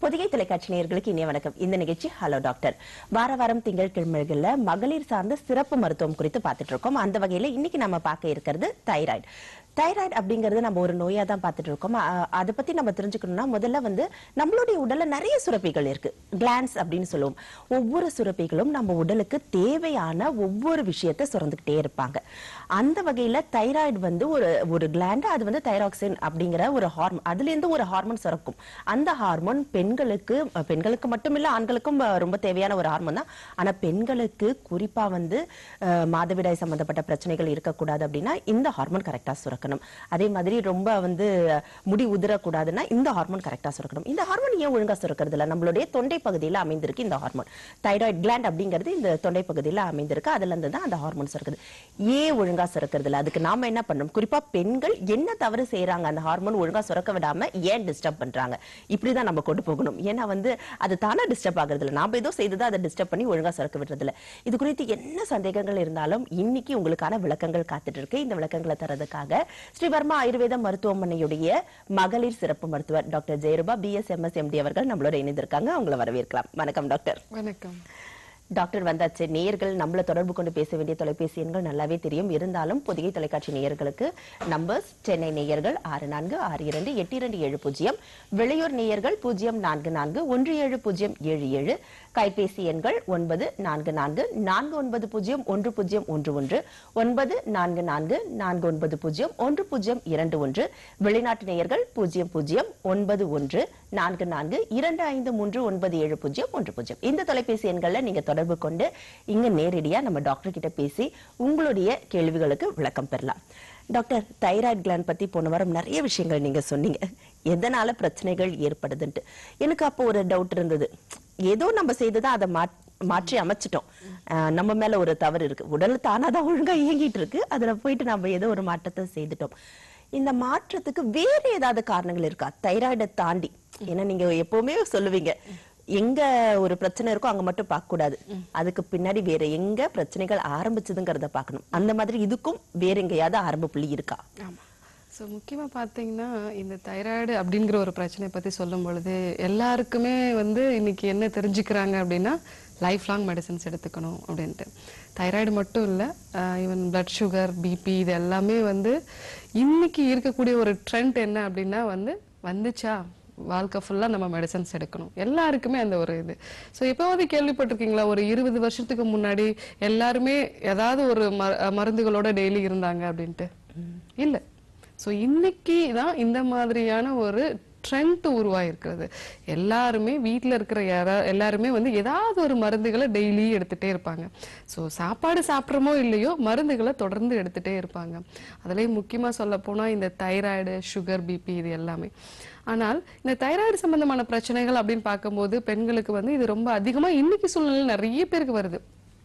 பொதிகை தொலைக்காட்சி நேயர்களுக்கு இனிய வணக்கம் இந்த நிகழ்ச்சி ஹலோ டாக்டர் வார வாரம் திங்கட்கிழமைகள்ல மகளிர் சார்ந்த சிறப்பு மருத்துவம் குறித்து பார்த்துட்டு இருக்கோம் அந்த வகையில இன்னைக்கு நம்ம பார்க்க இருக்கிறது தைராய்டு தைராய்டு அப்படிங்கறது நம்ம ஒரு நோயா தான் பார்த்துட்டு இருக்கோம் அ- அதை பத்தி நம்ம தெரிஞ்சுக்கணும்னா முதல்ல வந்து நம்மளுடைய உடல்ல நிறைய சுரப்பிகள் இருக்கு கிளான்ஸ் அப்படின்னு சொல்லுவோம் ஒவ்வொரு சுரப்பிகளும் நம்ம உடலுக்கு தேவையான ஒவ்வொரு விஷயத்தை சுரந்துக்கிட்டே இருப்பாங்க அந்த வகையில தைராய்டு வந்து ஒரு ஒரு கிளாண்ட் அது வந்து தைராக்சின் அப்படிங்கிற ஒரு ஹார்மோன் அதுல இருந்து ஒரு ஹார்மோன் சுரக்கும் அந்த ஹார்மோன் பெண்களுக்கு அஹ், பெண்களுக்கு மட்டும் இல்ல ஆண்களுக்கும் அஹ், ரொம்ப தேவையான ஒரு ஹார்மோன் தான் ஆனா பெண்களுக்கு குறிப்பா வந்து அஹ், மாதவிடாய் சம்பந்தப்பட்ட பிரச்சனைகள் இருக்கக்கூடாது அப்படின்னா இந்த ஹார்மோன் கரெக்டா சுரக்கணும் அதே மாதிரி ரொம்ப வந்து அஹ், முடி உதிரக்கூடாதுன்னா இந்த ஹார்மோன் கரெக்டா சுரக்கணும் இந்த ஹார்மோன் ஏன் ஒழுங்கா சுரக்கிறது இல்ல நம்மளுடைய தொண்டை பகுதியில அமைந்திருக்கு இந்த ஹார்மோன் தைராய்டு கிளாண்ட் அப்படிங்கிறது இந்த தொண்டை பகுதியில அமைந்திருக்கு அதுல இருந்து தான் அந்த ஹார்மோன் சுரக்குது ஏன் ஒழுங்கா சுரக்கிறது இல்ல அதுக்கு நாம என்ன பண்ணணும் குறிப்பா பெண்கள் என்ன தவறு செய்யறாங்க அந்த ஹார்மோன் ஒழுங்கா சுரக்க விடாம ஏன் டிஸ்டர்ப் பண்றாங்க இப்படிதான் நம்ம கொண்டு போகணும் ஏன்னா வந்து அது தானா டிஸ்டர்ப் ஆகுறது இல்ல நாம ஏதோ செய்ததா அதை டிஸ்டர்ப் பண்ணி ஒழுங்கா சுரக்க விடுறது இல்ல இது குறித்து என்ன சந்தேகங்கள் இருந்தாலும் இன்னைக்கு உங்களுக்கான விளக்கங்கள் காத்துட்டு இருக்கு இந்த விளக்கங்களை தரதுக்காக ஸ்ரீவர்மா ஆயுர்வேத மருத்துவமனையுடைய மகளிர் சிறப்பு மருத்துவர் டாக்டர் ஜெயரூபா பிஎஸ்எம்எஸ் எம்டி அவர்கள் நம்மளோட இணைந்திருக்காங்க அவங்கள வரவேற்கலாம் வணக்கம் டாக்டர் வணக்கம் டாக்டர் வந்தாச்சு நேயர்கள் நம்மள தொடர்பு கொண்டு பேச வேண்டிய தொலைபேசி எண்கள் நல்லாவே தெரியும் இருந்தாலும் பொதிகை தொலைக்காட்சி நேயர்களுக்கு நம்பர்ஸ் சென்னை நேயர்கள் ஆறு நான்கு ஆறு இரண்டு எட்டு இரண்டு ஏழு பூஜ்ஜியம் வெளியூர் நேயர்கள் பூஜ்ஜியம் நான்கு நான்கு ஒன்று ஏழு பூஜ்ஜியம் ஏழு ஏழு கைபேசி எண்கள் ஒன்பது நான்கு நான்கு நான்கு ஒன்பது பூஜ்ஜியம் ஒன்று பூஜ்ஜியம் ஒன்று ஒன்று ஒன்பது நான்கு நான்கு நான்கு ஒன்பது பூஜ்ஜியம் ஒன்று பூஜ்ஜியம் இரண்டு ஒன்று வெளிநாட்டு நேயர்கள் பூஜ்ஜியம் பூஜ்ஜியம் ஒன்பது ஒன்று நான்கு நான்கு இரண்டு ஐந்து மூன்று ஒன்பது ஏழு பூஜ்ஜியம் ஒன்று பூஜ்ஜியம் இந்த தொலைபேசி எண்கள்ல நீங்க தொடர்பு கொண்டு இங்க நேரடியா நம்ம டாக்டர் கிட்ட பேசி உங்களுடைய கேள்விகளுக்கு விளக்கம் பெறலாம் டாக்டர் தைராய்டு கிளாண்ட் பத்தி போன வாரம் நிறைய விஷயங்கள் நீங்க சொன்னீங்க எதனால பிரச்சனைகள் ஏற்படுதுன்ட்டு எனக்கு அப்போ ஒரு டவுட் இருந்தது ஏதோ நம்ம செய்ததா அதை மாத்- மாற்றி அமைச்சிட்டோம் அஹ் நம்ம மேல ஒரு தவறு இருக்கு உடல் தானாதான் ஒழுங்கா இயங்கிட்டு இருக்கு அதுல போயிட்டு நம்ம ஏதோ ஒரு மாற்றத்தை செய்துட்டோம் இந்த மாற்றத்துக்கு வேற ஏதாவது காரணங்கள் இருக்கா தைராய்டை தாண்டி ஏன்னா நீங்க எப்பவுமே சொல்லுவீங்க எங்க ஒரு பிரச்சனை இருக்கோ அங்க மட்டும் பார்க்க கூடாது அதுக்கு பின்னாடி வேற எங்க பிரச்சனைகள் ஆரம்பிச்சதுங்கிறத பார்க்கணும் அந்த மாதிரி இதுக்கும் வேற எங்கேயாவது ஆரம்ப புள்ளி இருக்கா ஆமா ஸோ முக்கியமாக பார்த்தீங்கன்னா இந்த தைராய்டு அப்படிங்கிற ஒரு பிரச்சனையை பற்றி சொல்லும் பொழுது எல்லாருக்குமே வந்து இன்னைக்கு என்ன தெரிஞ்சுக்கிறாங்க அப்படின்னா லைஃப் லாங் மெடிசன்ஸ் எடுத்துக்கணும் அப்படின்ட்டு தைராய்டு மட்டும் இல்லை ஈவன் blood சுகர் பிபி இது எல்லாமே வந்து இன்னைக்கு இருக்கக்கூடிய ஒரு ட்ரெண்ட் என்ன அப்படின்னா வந்து வந்துச்சா வாழ்க்கை ஃபுல்லாக நம்ம மெடிசன்ஸ் எடுக்கணும் எல்லாருக்குமே அந்த ஒரு இது ஸோ எப்போவாவது கேள்விப்பட்டிருக்கீங்களா ஒரு இருபது வருஷத்துக்கு முன்னாடி எல்லாருமே ஏதாவது ஒரு ம- மருந்துகளோட டெய்லி இருந்தாங்க அப்படின்ட்டு இல்லை ஸோ இன்னைக்கு தான் இந்த மாதிரியான ஒரு ட்ரெண்ட் உருவாயிருக்கிறது எல்லாருமே வீட்டில் இருக்கிற யாரா எல்லாருமே வந்து ஏதாவது ஒரு மருந்துகளை டெய்லி எடுத்துட்டே இருப்பாங்க ஸோ சாப்பாடு சாப்பிட்றோமோ இல்லையோ மருந்துகளை தொடர்ந்து எடுத்துட்டே இருப்பாங்க அதுலேயும் முக்கியமாக சொல்ல போனால் இந்த தைராய்டு சுகர் பிபி இது எல்லாமே ஆனால் இந்த தைராய்டு சம்பந்தமான பிரச்சனைகள் அப்படின்னு பார்க்கும்போது பெண்களுக்கு வந்து இது ரொம்ப அதிகமாக இன்னைக்கு சூழ்நிலையில் நிறைய பேருக்கு வருது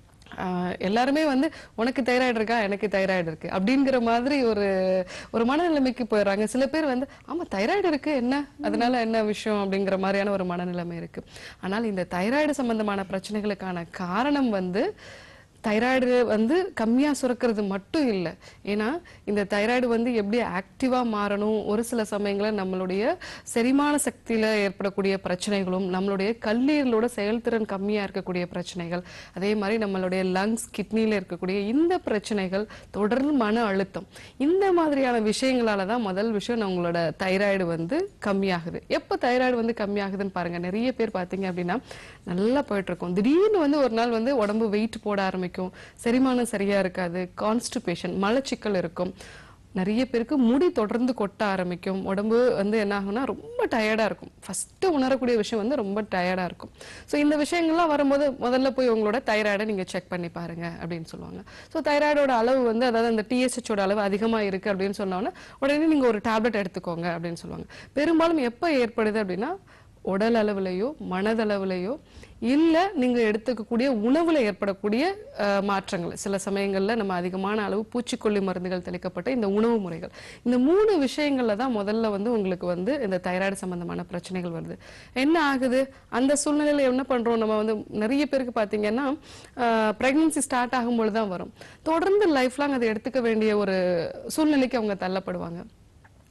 ஆஹ் எல்லாருமே வந்து உனக்கு தைராய்டு இருக்கா எனக்கு தைராய்டு இருக்கு அப்படிங்கிற மாதிரி ஒரு ஒரு மனநிலைமைக்கு போயிடுறாங்க சில பேர் வந்து ஆமா தைராய்டு இருக்கு என்ன அதனால என்ன விஷயம் அப்படிங்கிற மாதிரியான ஒரு மனநிலைமை இருக்கு ஆனால் இந்த தைராய்டு சம்பந்தமான பிரச்சனைகளுக்கான காரணம் வந்து தைராய்டு வந்து கம்மியா சுரக்கிறது மட்டும் இல்லை ஏன்னா இந்த தைராய்டு வந்து எப்படி ஆக்டிவா மாறணும் ஒரு சில சமயங்களில் நம்மளுடைய செரிமான சக்தியில ஏற்படக்கூடிய பிரச்சனைகளும் நம்மளுடைய கல்லீரலோட செயல்திறன் கம்மியா இருக்கக்கூடிய பிரச்சனைகள் அதே மாதிரி நம்மளுடைய லங்ஸ் கிட்னில இருக்கக்கூடிய இந்த பிரச்சனைகள் தொடர் மன அழுத்தம் இந்த மாதிரியான விஷயங்களால தான் முதல் விஷயம் நம்மளோட தைராய்டு வந்து கம்மியாகுது எப்போ தைராய்டு வந்து கம்மியாகுதுன்னு பாருங்க நிறைய பேர் பார்த்தீங்க அப்படின்னா நல்லா போயிட்டு இருக்கும் திடீர்னு வந்து ஒரு நாள் வந்து உடம்பு வெயிட் போட ஆரம்பிக்கும் செரிமானம் சரியா இருக்காது கான்ஸ்டிபேஷன் மலச்சிக்கல் இருக்கும் நிறைய பேருக்கு முடி தொடர்ந்து கொட்ட ஆரம்பிக்கும் உடம்பு வந்து என்ன ஆகும்னா ரொம்ப டயர்டா இருக்கும் ஃபர்ஸ்ட் உணரக்கூடிய விஷயம் வந்து ரொம்ப டயர்டா இருக்கும் ஸோ இந்த விஷயங்கள்லாம் வரும்போது முதல்ல போய் உங்களோட தைராய்டை நீங்க செக் பண்ணி பாருங்க அப்படின்னு சொல்லுவாங்க ஸோ தைராய்டோட அளவு வந்து அதாவது அந்த டிஎஸ்ஹெச்சோட அளவு அதிகமா இருக்கு அப்படின்னு சொன்னோன்னா உடனே நீங்க ஒரு டேப்லெட் எடுத்துக்கோங்க அப்படின்னு சொல்லுவாங்க பெரும்பாலும் எப்போ ஏற்படுது அப்படின்னா உடல் அளவுலையோ மனதளவுலையோ இல்ல நீங்க எடுத்துக்கக்கூடிய உணவுல ஏற்படக்கூடிய அஹ், மாற்றங்கள் சில சமயங்கள்ல நம்ம அதிகமான அளவு பூச்சிக்கொல்லி மருந்துகள் தெளிக்கப்பட்ட இந்த உணவு முறைகள் இந்த மூணு விஷயங்கள்ல தான் முதல்ல வந்து உங்களுக்கு வந்து இந்த தைராய்டு சம்பந்தமான பிரச்சனைகள் வருது என்ன ஆகுது அந்த சூழ்நிலையில என்ன பண்றோம் நம்ம வந்து நிறைய பேருக்கு பாத்தீங்கன்னா பிரெக்னன்சி ஸ்டார்ட் ஆகும்பொழுது தான் வரும் தொடர்ந்து லைஃப் லாங் அதை எடுத்துக்க வேண்டிய ஒரு சூழ்நிலைக்கு அவங்க தள்ளப்படுவாங்க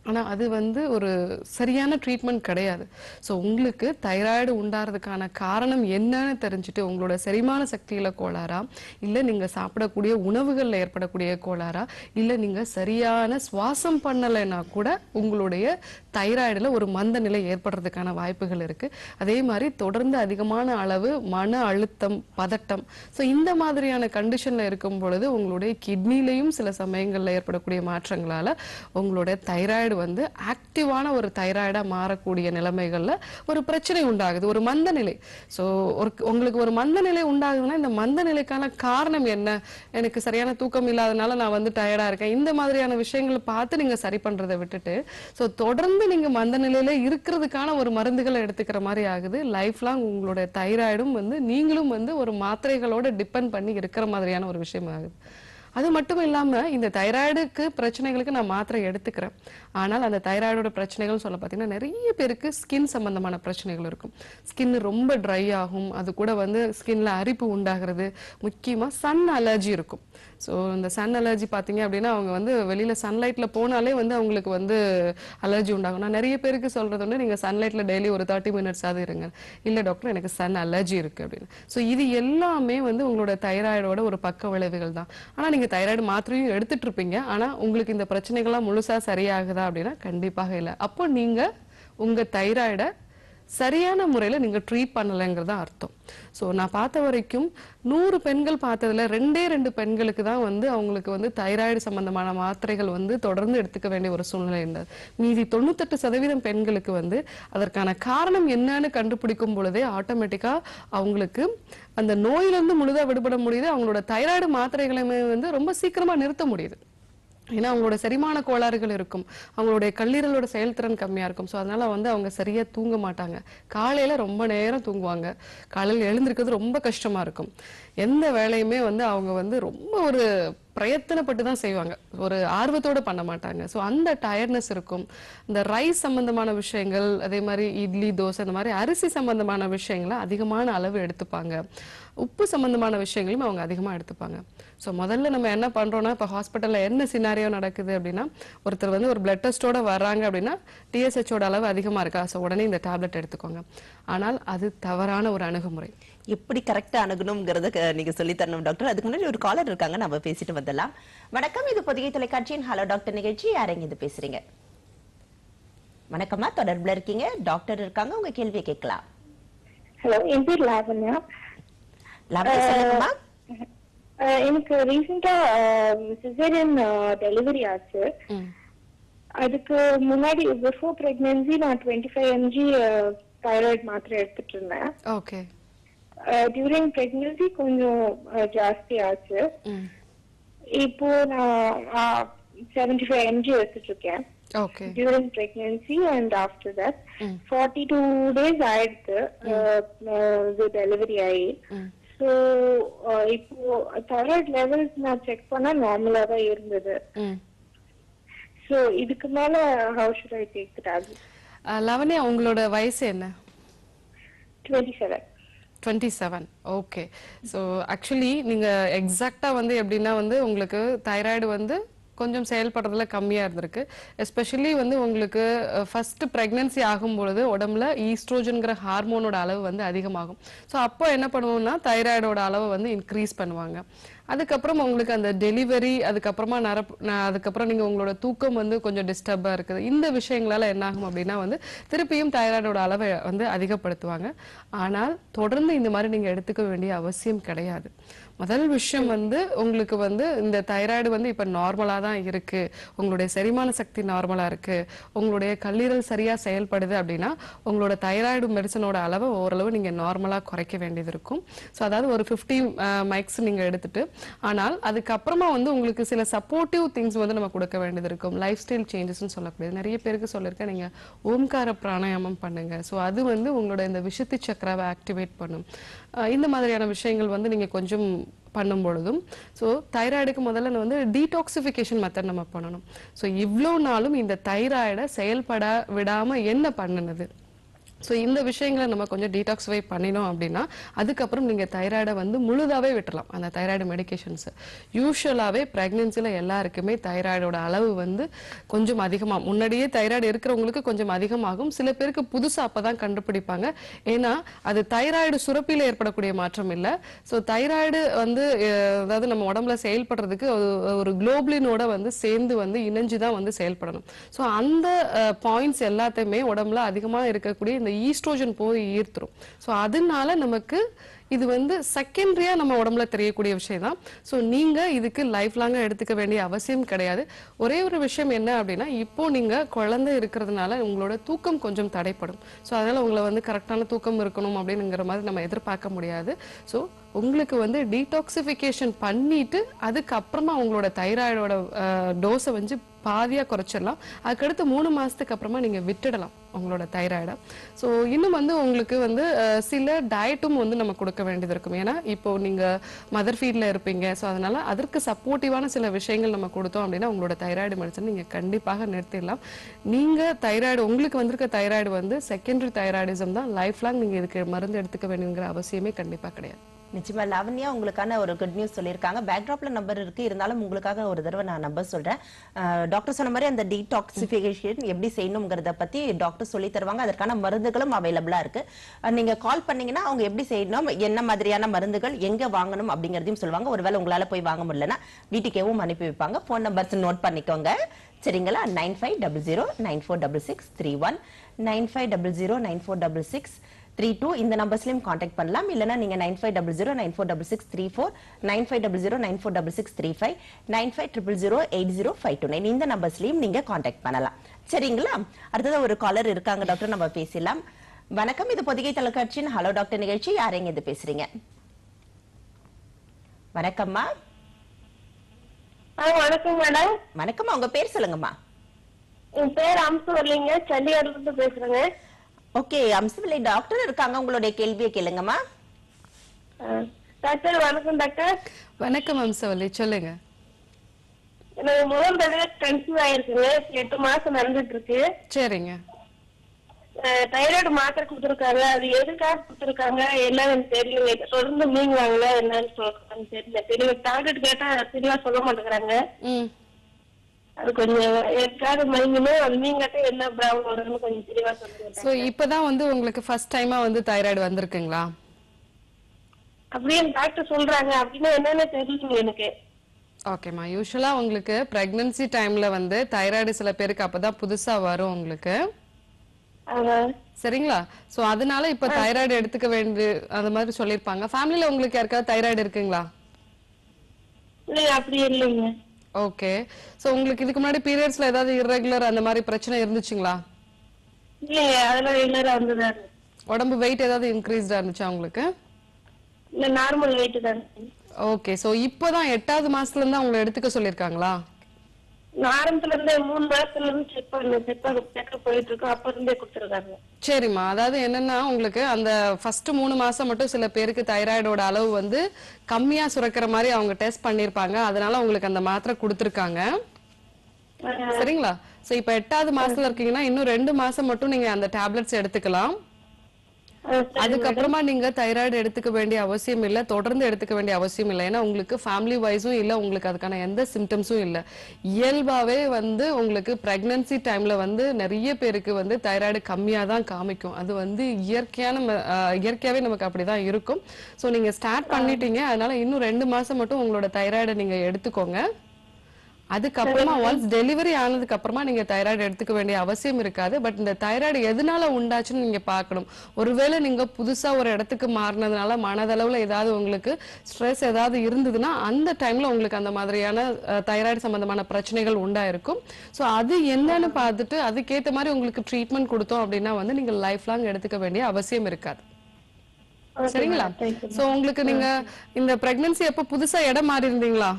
ஆனா அது வந்து ஒரு சரியான ட்ரீட்மெண்ட் கிடையாது ஸோ உங்களுக்கு தைராய்டு உண்டாகிறதுக்கான காரணம் என்னன்னு தெரிஞ்சுட்டு உங்களோட செரிமான சக்தியில கோளாறா இல்ல நீங்க சாப்பிடக்கூடிய உணவுகள்ல ஏற்படக்கூடிய கோளாறா இல்ல நீங்க சரியான சுவாசம் பண்ணலைன்னா கூட உங்களுடைய தைராய்டுல ஒரு மந்த நிலை ஏற்படுறதுக்கான வாய்ப்புகள் இருக்கு அதே மாதிரி தொடர்ந்து அதிகமான அளவு மன அழுத்தம் பதட்டம் ஸோ இந்த மாதிரியான கண்டிஷன்ல இருக்கும் பொழுது உங்களுடைய கிட்னிலையும் சில சமயங்கள்ல ஏற்படக்கூடிய மாற்றங்களால உங்களுடைய தைராய்டு வந்து ஆக்டிவான ஒரு தைராய்டா மாறக்கூடிய நிலைமைகள்ல ஒரு பிரச்சனை உண்டாகுது ஒரு மந்த நிலை ஸோ ஒரு உங்களுக்கு ஒரு மந்த நிலை உண்டாகுதுன்னா இந்த மந்த நிலைக்கான காரணம் என்ன எனக்கு சரியான தூக்கம் இல்லாதனால நான் வந்து டயர்டா இருக்கேன் இந்த மாதிரியான விஷயங்களை பார்த்து நீங்க சரி பண்றதை விட்டுட்டு ஸோ தொடர்ந்து நீங்க மந்த நிலையில இருக்கிறதுக்கான ஒரு மருந்துகளை எடுத்துக்கிற மாதிரி ஆகுது லைஃப் லாங் உங்களுடைய தைராய்டும் வந்து நீங்களும் வந்து ஒரு மாத்திரைகளோட டிபெண்ட் பண்ணி இருக்கிற மாதிரியான ஒரு விஷயம் ஆகுது அது மட்டும் இல்லாம இந்த தைராய்டுக்கு பிரச்சனைகளுக்கு நான் மாத்திரை எடுத்துக்கிறேன் ஆனால் அந்த தைராய்டோட பிரச்சனைகள் சொல்ல பார்த்தீங்கன்னா நிறைய பேருக்கு ஸ்கின் சம்பந்தமான பிரச்சனைகள் இருக்கும் ஸ்கின் ரொம்ப ட்ரை ஆகும் அது கூட வந்து ஸ்கின்ல அரிப்பு உண்டாகிறது முக்கியமா சன் அலர்ஜி இருக்கும் ஸோ இந்த சன் அலர்ஜி பார்த்தீங்க அப்படின்னா அவங்க வந்து வெளியில சன்லைட்ல போனாலே வந்து அவங்களுக்கு வந்து அலர்ஜி உண்டாகும் நான் நிறைய பேருக்கு சொல்றது வந்து நீங்க சன்லைட்ல டெய்லி ஒரு தேர்ட்டி மினிட்ஸ் ஆகுது இருங்க இல்ல டாக்டர் எனக்கு சன் அலர்ஜி இருக்கு அப்படின்னு ஸோ இது எல்லாமே வந்து உங்களோட தைராய்டோட ஒரு பக்க விளைவுகள் தான் ஆனா நீங்க தைராய்டு மாத்திரையும் எடுத்துட்டு இருப்பீங்க ஆனா உங்களுக்கு இந்த பிரச்சனைகள்லாம் முழுசா சரியாகுதா அப்படின்னா கண்டிப்பாக இல்லை அப்போ நீங்க உங்க தைராய்டை சரியான முறையில நீங்க ட்ரீட் பண்ணலைங்கிறது அர்த்தம் ஸோ நான் பார்த்த வரைக்கும் நூறு பெண்கள் பார்த்ததுல ரெண்டே ரெண்டு பெண்களுக்கு தான் வந்து அவங்களுக்கு வந்து தைராய்டு சம்பந்தமான மாத்திரைகள் வந்து தொடர்ந்து எடுத்துக்க வேண்டிய ஒரு சூழ்நிலை இருந்தது மீதி தொண்ணூத்தெட்டு சதவீதம் பெண்களுக்கு வந்து அதற்கான காரணம் என்னன்னு கண்டுபிடிக்கும் பொழுதே ஆட்டோமேட்டிக்கா அவங்களுக்கு அந்த நோயிலிருந்து முழுதா விடுபட முடியுது அவங்களோட தைராய்டு மாத்திரைகளுமே வந்து ரொம்ப சீக்கிரமா நிறுத்த முடியுது ஏன்னா அவங்களோட செரிமான கோளாறுகள் இருக்கும் அவங்களுடைய கல்லீரலோட செயல்திறன் கம்மியா இருக்கும் ஸோ அதனால வந்து அவங்க சரியா தூங்க மாட்டாங்க காலையில ரொம்ப நேரம் தூங்குவாங்க காலையில் எழுந்திருக்கிறது ரொம்ப கஷ்டமா இருக்கும் எந்த வேலையுமே வந்து அவங்க வந்து ரொம்ப ஒரு பிரயத்தனப்பட்டு தான் செய்வாங்க ஒரு ஆர்வத்தோட பண்ண மாட்டாங்க ஸோ அந்த டயர்ட்னஸ் இருக்கும் இந்த ரைஸ் சம்பந்தமான விஷயங்கள் அதே மாதிரி இட்லி தோசை இந்த மாதிரி அரிசி சம்பந்தமான விஷயங்களை அதிகமான அளவு எடுத்துப்பாங்க உப்பு சம்பந்தமான விஷயங்களையும் அவங்க அதிகமாக எடுத்துப்பாங்க ஸோ முதல்ல நம்ம என்ன பண்றோம்னா இப்போ ஹாஸ்பிட்டலில் என்ன சினாரியோ நடக்குது அப்படின்னா ஒருத்தர் வந்து ஒரு பிளட் டெஸ்ட்டோட வர்றாங்க அப்படின்னா டிஎஸ்ஹெச்சோட அளவு அதிகமாக இருக்கா ஸோ உடனே இந்த டேப்லெட் எடுத்துக்கோங்க ஆனால் அது தவறான ஒரு அணுகுமுறை எப்படி கரெக்டா அணுகணுங்கிறத க- நீங்க சொல்லி தரணும் டாக்டர் அதுக்கு முன்னாடி ஒரு காலர் இருக்காங்க நம்ம பேசிட்டு வந்துடலாம் வணக்கம் இது புதிய தொலைக்காட்சியின் ஹலோ டாக்டர் நிகழ்ச்சி யாரெங்க இது பேசுறீங்க வணக்கம்மா தொடர்புல இருக்கீங்க டாக்டர் இருக்காங்க உங்க கேள்வியை கேட்கலாம் ஹலோ என் பேர் லாவண்யா லாபம் சொல்லுங்கம்மா அஹ் எனக்கு ரீசெண்டா சிசேரியன் டெலிவரி ஆச்சு ம் அதுக்கு முன்னாடி பிஃபோர் பிரெக்னன்சி நான் டுவெண்ட்டி ஃபைவ் எம்ஜி தைராய்டு மாத்திரை எடுத்துட்டு இருந்தேன் ஓகே டியூரிங் பிரெக்னன்சி கொஞ்சம் அஹ், ஜாஸ்தி ஆச்சு ம் இப்போ நான் செவன்டி ஃபைவ் எம்ஜி எடுத்துட்டு இருக்கேன் okay during pregnancy and after that hmm. Forty two days ஆயிடுத்து அஹ், அஹ், இது டெலிவரி ஆகி ம் ஸோ இப்போ தைராய்டு லெவல்ஸ் நான் செக் பண்ணா நார்மலா தான் இருந்தது ம் ஸோ இதுக்கு மேல how should I take the tablet ah Lavanya உங்களோட வயசு என்ன twenty seven twenty seven okay so actually நீங்கள் எக்ஸாக்டாக வந்து எப்படின்னா வந்து உங்களுக்கு தைராய்டு வந்து கொஞ்சம் செயல்படுறதுல கம்மியாக இருந்திருக்கு எஸ்பெஷலி வந்து உங்களுக்கு ஃபர்ஸ்ட் ப்ரெக்னென்சி ஆகும் பொழுது உடம்புல ஈஸ்ட்ரோஜன்கிற ஹார்மோனோட அளவு வந்து அதிகமாகும் ஸோ அப்போ என்ன பண்ணுவோம்னா தைராய்டோட அளவை வந்து இன்க்ரீஸ் பண்ணுவாங்க அதுக்கப்புறம் உங்களுக்கு அந்த டெலிவரி அதுக்கப்புறமா நரப் ந- அதுக்கப்புறம் நீங்க உங்களோட தூக்கம் வந்து கொஞ்சம் டிஸ்டர்பா இருக்குது இந்த விஷயங்களால என்ன ஆகும் அப்படின்னா வந்து திருப்பியும் தைராய்டோட அளவை வந்து அதிகப்படுத்துவாங்க ஆனால் தொடர்ந்து இந்த மாதிரி நீங்க எடுத்துக்க வேண்டிய அவசியம் கிடையாது முதல் விஷயம் வந்து உங்களுக்கு வந்து இந்த தைராய்டு வந்து இப்ப நார்மலா தான் இருக்கு உங்களுடைய செரிமான சக்தி நார்மலா இருக்கு உங்களுடைய கல்லீரல் சரியா செயல்படுது அப்படின்னா உங்களோட தைராய்டு மெடிசனோட அளவை ஓரளவு நீங்க நார்மலா குறைக்க வேண்டியது இருக்கும் ஸோ அதாவது ஒரு ஃபிஃப்டி மைக்ஸ் நீங்க எடுத்துட்டு ஆனால் அதுக்கப்புறமா வந்து உங்களுக்கு சில சப்போர்ட்டிவ் திங்ஸ் வந்து நம்ம கொடுக்க வேண்டியது இருக்கும் லைஃப் ஸ்டைல் சேஞ்சஸ்னு சொல்லக்கூடியது நிறைய பேருக்கு சொல்லியிருக்கேன் நீங்க ஓம்கார பிராணாயாமம் பண்ணுங்க ஸோ அது வந்து உங்களோட இந்த விஷுத்தி சக்கராவை ஆக்டிவேட் பண்ணும் அஹ் இந்த மாதிரியான விஷயங்கள் வந்து நீங்க கொஞ்சம் பண்ணும் பொழுதும் ஸோ தைராய்டுக்கு முதல்ல வந்து டீடாக்சிஃபிகேஷன் மெத்தட் நம்ம பண்ணணும் ஸோ இவ்வளோ நாளும் இந்த தைராய்டை செயல்பட விடாம என்ன பண்ணுனது ஸோ இந்த விஷயங்களை நம்ம கொஞ்சம் டீடாக்ஸிஃபை பண்ணினோம் அப்படின்னா அதுக்கப்புறம் நீங்கள் தைராய்டை வந்து முழுதாவே விட்டுறலாம் அந்த தைராய்டு மெடிகேஷன்ஸ் யூஸ்வலாகவே ப்ரெக்னென்சியில் எல்லாருக்குமே தைராய்டோட அளவு வந்து கொஞ்சம் அதிகமாக முன்னாடியே தைராய்டு இருக்கிறவங்களுக்கு கொஞ்சம் அதிகமாகும் சில பேருக்கு புதுசாக அப்போ தான் கண்டுபிடிப்பாங்க ஏன்னா அது தைராய்டு சுரப்பியில் ஏற்படக்கூடிய மாற்றம் இல்லை ஸோ தைராய்டு வந்து அஹ், அதாவது நம்ம உடம்புல செயல்படுறதுக்கு ஒரு- ஒரு குளோப்ளினோட வந்து சேர்ந்து வந்து இணைஞ்சு தான் வந்து செயல்படணும் ஸோ அந்த பாயிண்ட்ஸ் எல்லாத்தையுமே உடம்புல அதிகமாக இருக்கக்கூடிய இந்த ஈஸ்ட்ரோஜன் போய் ஈர்த்துரும் ஸோ அதனால நமக்கு இது வந்து செகண்டரியா நம்ம உடம்புல தெரியக்கூடிய விஷயம் தான் ஸோ நீங்க இதுக்கு லைஃப் லாங்கா எடுத்துக்க வேண்டிய அவசியம் கிடையாது ஒரே ஒரு விஷயம் என்ன அப்படின்னா இப்போ நீங்க குழந்தை இருக்கிறதுனால உங்களோட தூக்கம் கொஞ்சம் தடைப்படும் ஸோ அதனால உங்களை வந்து கரெக்டான தூக்கம் இருக்கணும் அப்படிங்கிற மாதிரி நம்ம எதிர்பார்க்க முடியாது ஸோ உங்களுக்கு வந்து டீடாக்சிஃபிகேஷன் பண்ணிட்டு அதுக்கப்புறமா உங்களோட தைராய்டோட டோஸை வந்து பாதியா குறைச்சிடலாம் அதுக்கடுத்து மூணு மாசத்துக்கு அப்புறமா நீங்க விட்டுடலாம் உங்களோட தைராய்டை ஸோ இன்னும் வந்து உங்களுக்கு வந்து அஹ், சில டயட்டும் வந்து நம்ம கொடுக்க வேண்டியது இருக்கும் ஏன்னா இப்போ நீங்க மதர் ஃபீட்ல இருப்பீங்க ஸோ அதனால அதற்கு சப்போர்ட்டிவான சில விஷயங்கள் நம்ம கொடுத்தோம் அப்படின்னா உங்களோட தைராய்டு மெடிசன் நீங்க கண்டிப்பாக நிறுத்திடலாம் நீங்க தைராய்டு உங்களுக்கு வந்திருக்க தைராய்டு வந்து செகண்டரி தைராய்டிசம் தான் லைஃப் லாங் நீங்க இதுக்கு மருந்து எடுத்துக்க வேணுங்கிற அவசியமே கண்டிப்பா கிடையாது நிச்சயமா லாவண்யா உங்களுக்கான ஒரு குட் நியூஸ் சொல்லியிருக்காங்க பேக்ராப்ல நம்பர் இருக்கு இருந்தாலும் உங்களுக்காக ஒரு தடவை நான் நம்பர் சொல்றேன் டாக்டர் சொன்ன மாதிரி அந்த டீடாக்சிஃபிகேஷன் எப்படி செய்யணுங்கிறத பத்தி டாக்டர் சொல்லி தருவாங்க அதற்கான மருந்துகளும் அவைலபிளா இருக்கு அஹ், நீங்க கால் பண்ணீங்கன்னா அவங்க எப்படி செய்யணும் என்ன மாதிரியான மருந்துகள் எங்க வாங்கணும் அப்படிங்கறதையும் சொல்லுவாங்க ஒருவேளை உங்களால போய் வாங்க முடியலன்னா வீட்டுக்கேவும் அனுப்பி வைப்பாங்க ஃபோன் நம்பர்ஸ் நோட் பண்ணிக்கோங்க சரிங்களா nine five double zero nine four double six three one nine five double zero nine four double six three two இந்த நம்பர்ஸ்லயும் காண்டாக்ட் பண்ணலாம் இல்லைன்னா நீங்க nine five double zero nine four double six three four nine five double zero nine four double six three five nine five triple zero eight zero five two nine இந்த நம்பர்ஸ்லயும் நீங்க contact பண்ணலாம் சரிங்களா அடுத்தது ஒரு காலர் இருக்காங்க doctor நம்ம பேசலாம் வணக்கம் இது பொதிகை தொலைக்காட்சியின் ஹலோ டாக்டர் நிகழ்ச்சி யாரைங்க இது பேசுறீங்க வணக்கம்மா ஆ வணக்கம் மேடம் வணக்கம்மா உங்க பேர் சொல்லுங்கம்மா என் பேர் அம்சவல்லிங்க சண்டிகர்ல இருந்து பேசுறேங்க ஓகே அம்சவில்லை டாக்டர் இருக்காங்க உங்களுடைய கேள்வியை கேளுங்கம்மா ஆ, டாக்டர் வணக்கம் டாக்டர் வணக்கம் அம்சவல்லி சொல்லுங்க எனக்கு முதல் தடவை கன்சீவ் ஆயிருக்குங்க இப்ப எட்டு மாசம் நடந்துட்டு இருக்கு சரிங்க தைராய்டு மாத்திரை கொடுத்துருக்காங்க அது எதுக்காக கொடுத்துருக்காங்க என்னன்னு எனக்கு தெரியல தொடர்ந்து மீங்குவாங்களா என்னன்னு சொல்றாங்க தெரியல தெரியல டாக்டர் கேட்டா தெளிவா சொல்ல மாட்டேங்கிறாங்க ம் அது கொஞ்சம் எதுக்காக மயங்கணும் அது மீங்காட்ட என்ன ப்ராப்ளம் வருதுன்னு கொஞ்சம் தெளிவா சொல்லுங்க ஸோ இப்பதான் வந்து உங்களுக்கு ஃபர்ஸ்ட் டைமா வந்து தைராய்டு வந்திருக்குங்களா அப்படியே டாக்டர் சொல்றாங்க அப்படின்னா என்னன்னு தெரியல எனக்கு ஓகேம்மா யூஸ்வலா உங்களுக்கு பிரெக்னன்சி டைம்ல வந்து தைராய்டு சில பேருக்கு அப்பதான் புதுசா வரும் உங்களுக்கு ஆமா சரிங்களா சோ அதனால இப்ப தைராய்டு எடுத்துக்க வேண்டிய அந்த மாதிரி சொல்லிருப்பாங்க ஃபேமிலில உங்களுக்கு யாருக்காவது தைராய்டு இருக்குங்களா இல்லைங்க அப்படி இல்லைங்க ஓகே சோ உங்களுக்கு இதுக்கு முன்னாடி பீரியட்ஸ்ல ஏதாவது irregular அந்த மாதிரி பிரச்சனை இருந்துச்சுங்களா இல்லைங்க அதெல்லாம் ரெகுலரா வந்துதான் உடம்பு வெயிட் ஏதாவது இன்க்ரீஸ்டா இருந்துச்சா உங்களுக்கு இல்ல நார்மல் வெயிட் தான் ஓகே சோ இப்போதான் எட்டாவது மாசத்துல இருந்து உங்களை எடுத்துக்க சொல்லிருக்காங்களா நான் ஆரம்பத்துல இருந்தே மூணு மாசத்துல இருந்து செக் பண்ண செக் பண்ண செக்அப் போயிட்டு இருக்கோம் அப்ப இருந்தே கொடுத்துருக்காங்க சரிம்மா அதாவது என்னன்னா உங்களுக்கு அந்த ஃபர்ஸ்ட் மூணு மாசம் மட்டும் சில பேருக்கு தைராய்டோட அளவு வந்து கம்மியா சுரக்கிற மாதிரி அவங்க டெஸ்ட் பண்ணிருப்பாங்க அதனால உங்களுக்கு அந்த மாத்திரை கொடுத்துருக்காங்க சரிங்களா சோ இப்ப எட்டாவது மாசத்துல இருக்கீங்கன்னா இன்னும் ரெண்டு மாசம் மட்டும் நீங்க அந்த டேப்லெட்ஸ் எடுத்துக்கலாம் அதுக்கப்புறமா நீங்க தைராய்டு எடுத்துக்க வேண்டிய அவசியம் இல்ல தொடர்ந்து எடுத்துக்க வேண்டிய அவசியம் இல்லை ஏன்னா உங்களுக்கு ஃபேமிலி வைஸும் இல்ல உங்களுக்கு அதுக்கான எந்த சிம்டம்ஸும் இல்ல இயல்பாவே வந்து உங்களுக்கு பிரெக்னன்சி டைம்ல வந்து நிறைய பேருக்கு வந்து தைராய்டு கம்மியா தான் காமிக்கும் அது வந்து இயற்கையான ம- ஆஹ் இயற்கையாவே நமக்கு அப்படிதான் இருக்கும் சோ நீங்க ஸ்டார்ட் பண்ணிட்டீங்க அதனால இன்னும் ரெண்டு மாசம் மட்டும் உங்களோட தைராய்டை நீங்க எடுத்துக்கோங்க அதுக்கப்புறமா ஒன்ஸ் டெலிவரி ஆனதுக்கு அப்புறமா நீங்க தைராய்டு எடுத்துக்க வேண்டிய அவசியம் இருக்காது பட் இந்த தைராய்டு எதனால உண்டாச்சுன்னு நீங்க பார்க்கணும் ஒருவேளை நீங்க புதுசா ஒரு இடத்துக்கு மாறினதுனால மனதளவுல ஏதாவது உங்களுக்கு ஸ்ட்ரெஸ் ஏதாவது இருந்ததுன்னா அந்த டைம்ல உங்களுக்கு அந்த மாதிரியான தைராய்டு சம்பந்தமான பிரச்சனைகள் உண்டாயிருக்கும் சோ அது என்னன்னு பார்த்துட்டு அதுக்கேத்த மாதிரி உங்களுக்கு ட்ரீட்மெண்ட் கொடுத்தோம் அப்படின்னா வந்து நீங்க லைஃப் லாங் எடுத்துக்க வேண்டிய அவசியம் இருக்காது சரிங்களா சோ உங்களுக்கு நீங்க இந்த பிரெக்னன்சி எப்ப புதுசா இடம் மாறி இருந்தீங்களா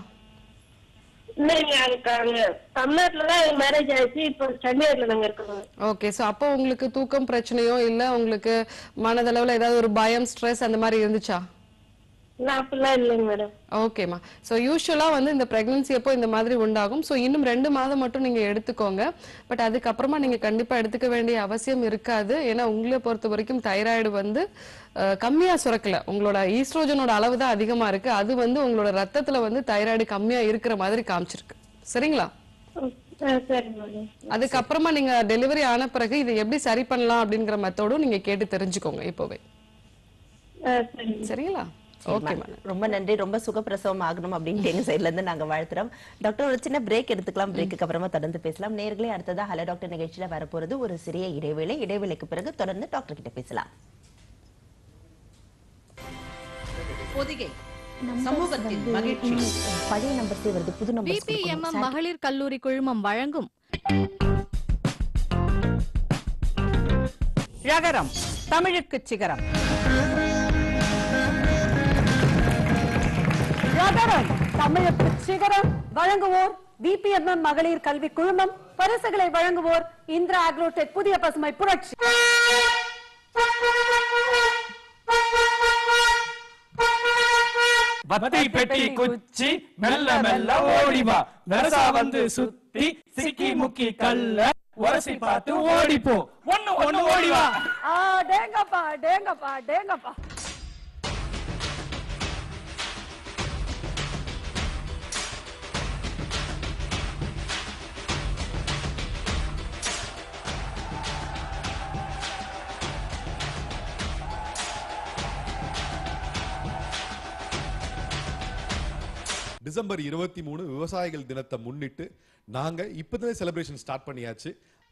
இல்லைங்க அதுக்கு அங்க தமிழ்நாட்டுலதான் மேரேஜ் ஆயிடுச்சு இப்போ சென்னையில நாங்க இருக்கோம் ஓகே சோ அப்போ உங்களுக்கு தூக்கம் பிரச்சனையோ இல்ல உங்களுக்கு மனதளவுல ஏதாவது ஒரு பயம் ஸ்ட்ரெஸ் அந்த மாதிரி இருந்துச்சா நான் அப்படிலாம் இல்லைங்க மேடம் ஓகேம்மா ஸோ யூஸ்வலாக வந்து இந்த ப்ரெக்னன்சி அப்போ இந்த மாதிரி உண்டாகும் ஸோ இன்னும் ரெண்டு மாதம் மட்டும் நீங்கள் எடுத்துக்கோங்க பட் அதுக்கப்புறமா நீங்கள் கண்டிப்பாக எடுத்துக்க வேண்டிய அவசியம் இருக்காது ஏன்னா உங்களை பொறுத்த வரைக்கும் தைராய்டு வந்து அஹ், கம்மியா சுரக்கல உங்களோட ஈஸ்ட்ரோஜனோட அளவு தான் அதிகமா இருக்கு அது வந்து உங்களோட ரத்தத்துல வந்து தைராய்டு கம்மியா இருக்கிற மாதிரி காமிச்சிருக்கு சரிங்களா ஆ, சரிங்க மேடம் அதுக்கப்புறமா நீங்க டெலிவரி ஆன பிறகு இதை எப்படி சரி பண்ணலாம் அப்படிங்கிற மெத்தடும் நீங்க கேட்டு தெரிஞ்சுக்கோங்க இப்போவே ஆ, சரிங்க சரிங்களா ஓகே மேடம் ரொம்ப நன்றி ரொம்ப சுகப்பிரசவம் ஆகணும் அப்படின்னு எங்க சைடுல இருந்து நாங்க வாழ்த்துறோம் டாக்டர் ஒரு சின்ன பிரேக் எடுத்துக்கலாம் பிரேக்கு அப்புறமா தொடர்ந்து பேசலாம் நேர்களே அடுத்ததா ஹலோ டாக்டர் நிகழ்ச்சியில வரப்போறது ஒரு சிறிய இடைவேளை இடைவேளைக்கு பிறகு தொடர்ந்து டாக்டர் கிட்ட பேசலாம் பொதிகை சமூகத்தின் மகிழ்ச்சி பழைய நம்பர் வருது புது நம்பர் பிபிஎம்எம் மகளிர் கல்லூரி குழுமம் வழங்கும் ழகரம் தமிழுக்கு சிகரம் ழகரம் தமிழுக்கு சிகரம் வழங்குவோர் பிபிஎம்எம் மகளிர் கல்வி குழுமம் பரிசுகளை வழங்குவோர் இந்திரா அக்ரோடெக் புதிய பசுமை புரட்சி வத்தி பெட்டி குச்சி மெல்ல மெல்ல ஓடிவா நரசா வந்து சுத்தி சிக்கி முக்கி கல்ல உரசி பார்த்து ஓடிப்போ ஒண்ணு ஒண்ணு ஓடிவா ஆ டேங்கப்பா டேங்கப்பா டேங்கப்பா டிசம்பர் இருபத்தி மூணு விவசாயிகள் தினத்தை முன்னிட்டு நாங்க இப்பதான் செலிப்ரேஷன் ஸ்டார்ட் பண்ணியாச்சு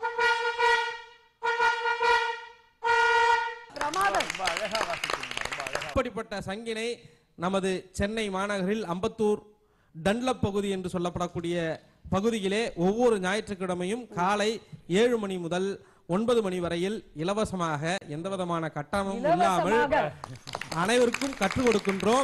அப்படிப்பட்ட சங்கினை நமது சென்னை மாநகரில் அம்பத்தூர் டன்லப் பகுதி என்று சொல்லப்படக்கூடிய பகுதியிலே ஒவ்வொரு ஞாயிற்றுக்கிழமையும் காலை ஏழு மணி முதல் ஒன்பது மணி வரையில் இலவசமாக எந்த விதமான கட்டணமும் இல்லாமல் அனைவருக்கும் கற்றுக் கொடுக்கின்றோம்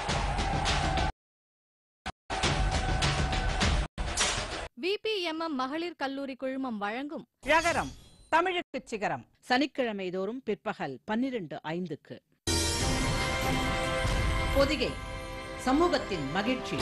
பிபிஎம்எம் மகளிர் கல்லூரி குழுமம் வழங்கும் ழகரம் தமிழுக்கு சிகரம் சனிக்கிழமை தோறும் பிற்பகல் பன்னிரண்டு ஐந்துக்கு பொதிகை சமூகத்தின் மகிழ்ச்சி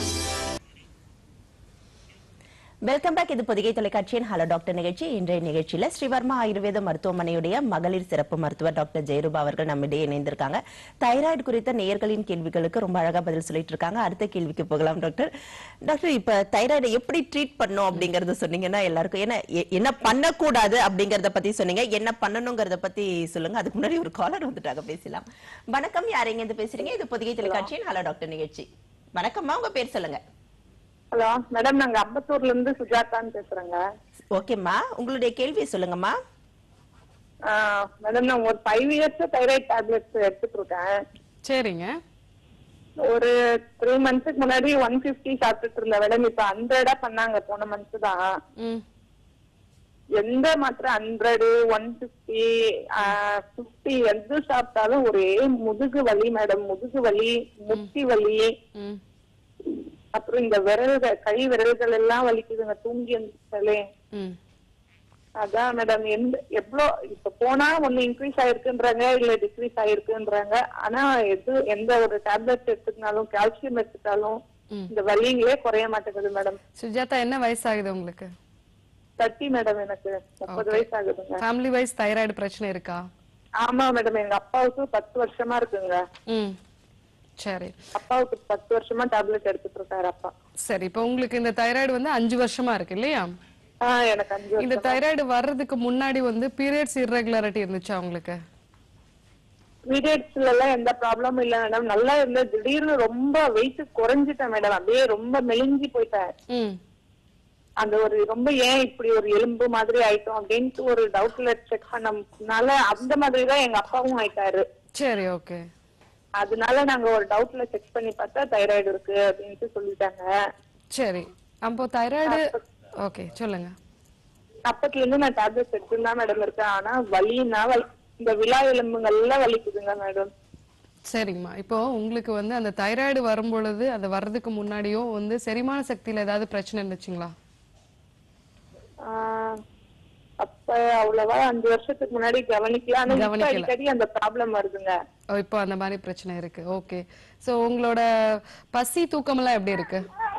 வெல்கம் பேக் இது பொதிகை தொலைக்காட்சியின் ஹலோ டாக்டர் நிகழ்ச்சி இன்றைய நிகழ்ச்சியில ஸ்ரீவர்மா ஆயுர்வேத மருத்துவமனையுடைய மகளிர் சிறப்பு மருத்துவர் டாக்டர் ஜெயரூபா அவர்கள் நம்மிடையே இணைந்திருக்காங்க தைராய்டு குறித்த நேயர்களின் கேள்விகளுக்கு ரொம்ப அழகா பதில் சொல்லிட்டு இருக்காங்க அடுத்த கேள்விக்கு போகலாம் டாக்டர் டாக்டர் இப்ப தைராய்டை எப்படி ட்ரீட் பண்ணும் அப்படிங்கறத சொன்னீங்கன்னா எல்லாருக்கும் ஏன்னா எ- என்ன பண்ணக்கூடாது அப்படிங்கறத பத்தி சொன்னீங்க என்ன பண்ணணுங்கிறத பத்தி சொல்லுங்க அதுக்கு முன்னாடி ஒரு காலர் வந்துட்டாங்க பேசலாம் வணக்கம் யார் எங்க இருந்து பேசுறீங்க இது பொதிகை தொலைக்காட்சியின் ஹலோ டாக்டர் நிகழ்ச்சி வணக்கம்மா உங்க பேர் சொல்லுங்க ஹலோ மேடம் நாங்க அம்பத்தூர்ல இருந்து சுஜாதான்னு பேசுறேங்க ஓகேம்மா உங்களுடைய கேள்வியை சொல்லுங்கம்மா மேடம் நான் ஒரு ஃபைவ் இயர்ஸ் தைராய்டு டேப்லெட்ஸ் எடுத்துட்டு இருக்கேன் சரிங்க ஒரு த்ரீ மந்த்ஸ்க்கு முன்னாடி ஒன் பிப்டி சாப்பிட்டுட்டு இருந்தேன் மேடம் இப்ப ஹண்ட்ரடா பண்ணாங்க போன மந்த் தான் ம் எந்த மாத்திரை ஹண்ட்ரடு ஒன் பிப்டி பிப்டி எது சாப்பிட்டாலும் ஒரே முதுகு வலி மேடம் முதுகு வலி முட்டி வலி ம் அப்புறம் இந்த விரல்கள் கை விரல்கள் எல்லாம் வலிக்குதுங்க தூங்கி எழுந்தாலே ம் அதான் மேடம் எந்த எவ்வளோ இப்ப போனா ஒண்ணு இன்க்ரீஸ் ஆயிருக்குன்றாங்க இல்ல டிக்ரீஸ் ஆயிருக்குன்றாங்க ஆனா எது எந்த ஒரு டேப்லெட் எடுத்துக்கினாலும் கால்சியம் எடுத்துட்டாலும் இந்த வலிங்களே குறைய மாட்டேங்குது மேடம் சுஜாதா என்ன வயசாகுது உங்களுக்கு தட்டி மேடம் எனக்கு முப்பது வயசு ஆகுதுங்க ஃபேமிலி வைஸ் தைராய்டு பிரச்சனை இருக்கா ஆமா மேடம் எங்க அப்பாவுக்கு பத்து வருஷமா இருக்குங்க ம் சரி அப்பாவுக்கு பத்து வருஷமா டேப்லெட் எடுத்துட்டு இருக்காரு அப்பா சரி இப்போ உங்களுக்கு இந்த தைராய்டு வந்து அஞ்சு வருஷமா இருக்கு இல்லையா ஆஹ் எனக்கு அஞ்சு இந்த வருஷம் தைராய்டு வர்றதுக்கு முன்னாடி வந்து பீரியட்ஸ் irregularity இருந்துச்சா உங்களுக்கு பீரியட்ஸ்ல எல்லாம் எந்த ப்ராப்ளமும் இல்ல மேடம் நல்லா இருந்த திடீர்னு ரொம்ப வெயிட் குறைஞ்சிட்டேன் மேடம் அப்படியே ரொம்ப மெலிஞ்சி போயிட்டேன் ம் அந்த ஒரு ரொம்ப ஏன் இப்படி ஒரு எலும்பு மாதிரி ஆயிட்டோம் அப்படின்ட்டு ஒரு டவுட்ல செக் பண்ணனால அந்த மாதிரி தான் எங்க அப்பாவும் ஆயிட்டாரு சரி ஓகே அதனால நாங்க ஒரு டவுட்ல செக் பண்ணி பார்த்தா தைராய்டு இருக்கு அப்படின்ட்டு சொல்லிட்டாங்க சரி அப்போ தைராய்டு ஓகே சொல்லுங்க அப்பத்துல இருந்து நான் டேப்லெட்ஸ் எடுத்துட்டு தான் மேடம் இருக்கேன் ஆனா வலின்னா வலி இந்த விழா எலும்புகள்லாம் வலிக்குதுங்க மேடம் சரிங்கம்மா இப்போ உங்களுக்கு வந்து அந்த தைராய்டு வரும் பொழுது அது வர்றதுக்கு முன்னாடியும் வந்து செரிமான சக்தியில ஏதாவது பிரச்சனை இருந்துச்சுங்களா ஆஹ் அப்ப அவ்வளவா அஞ்சு வருஷத்துக்கு முன்னாடி கவனிக்கல ஆனா இப்ப கவனிக்கல. அடிக்கடி அந்த ப்ராப்ளம் வருதுங்க ஓ, இப்போ அந்த மாதிரி பிரச்சனை இருக்கு ஓகே சோ உங்களோட பசி தூக்கம் எல்லாம் எப்படி இருக்கு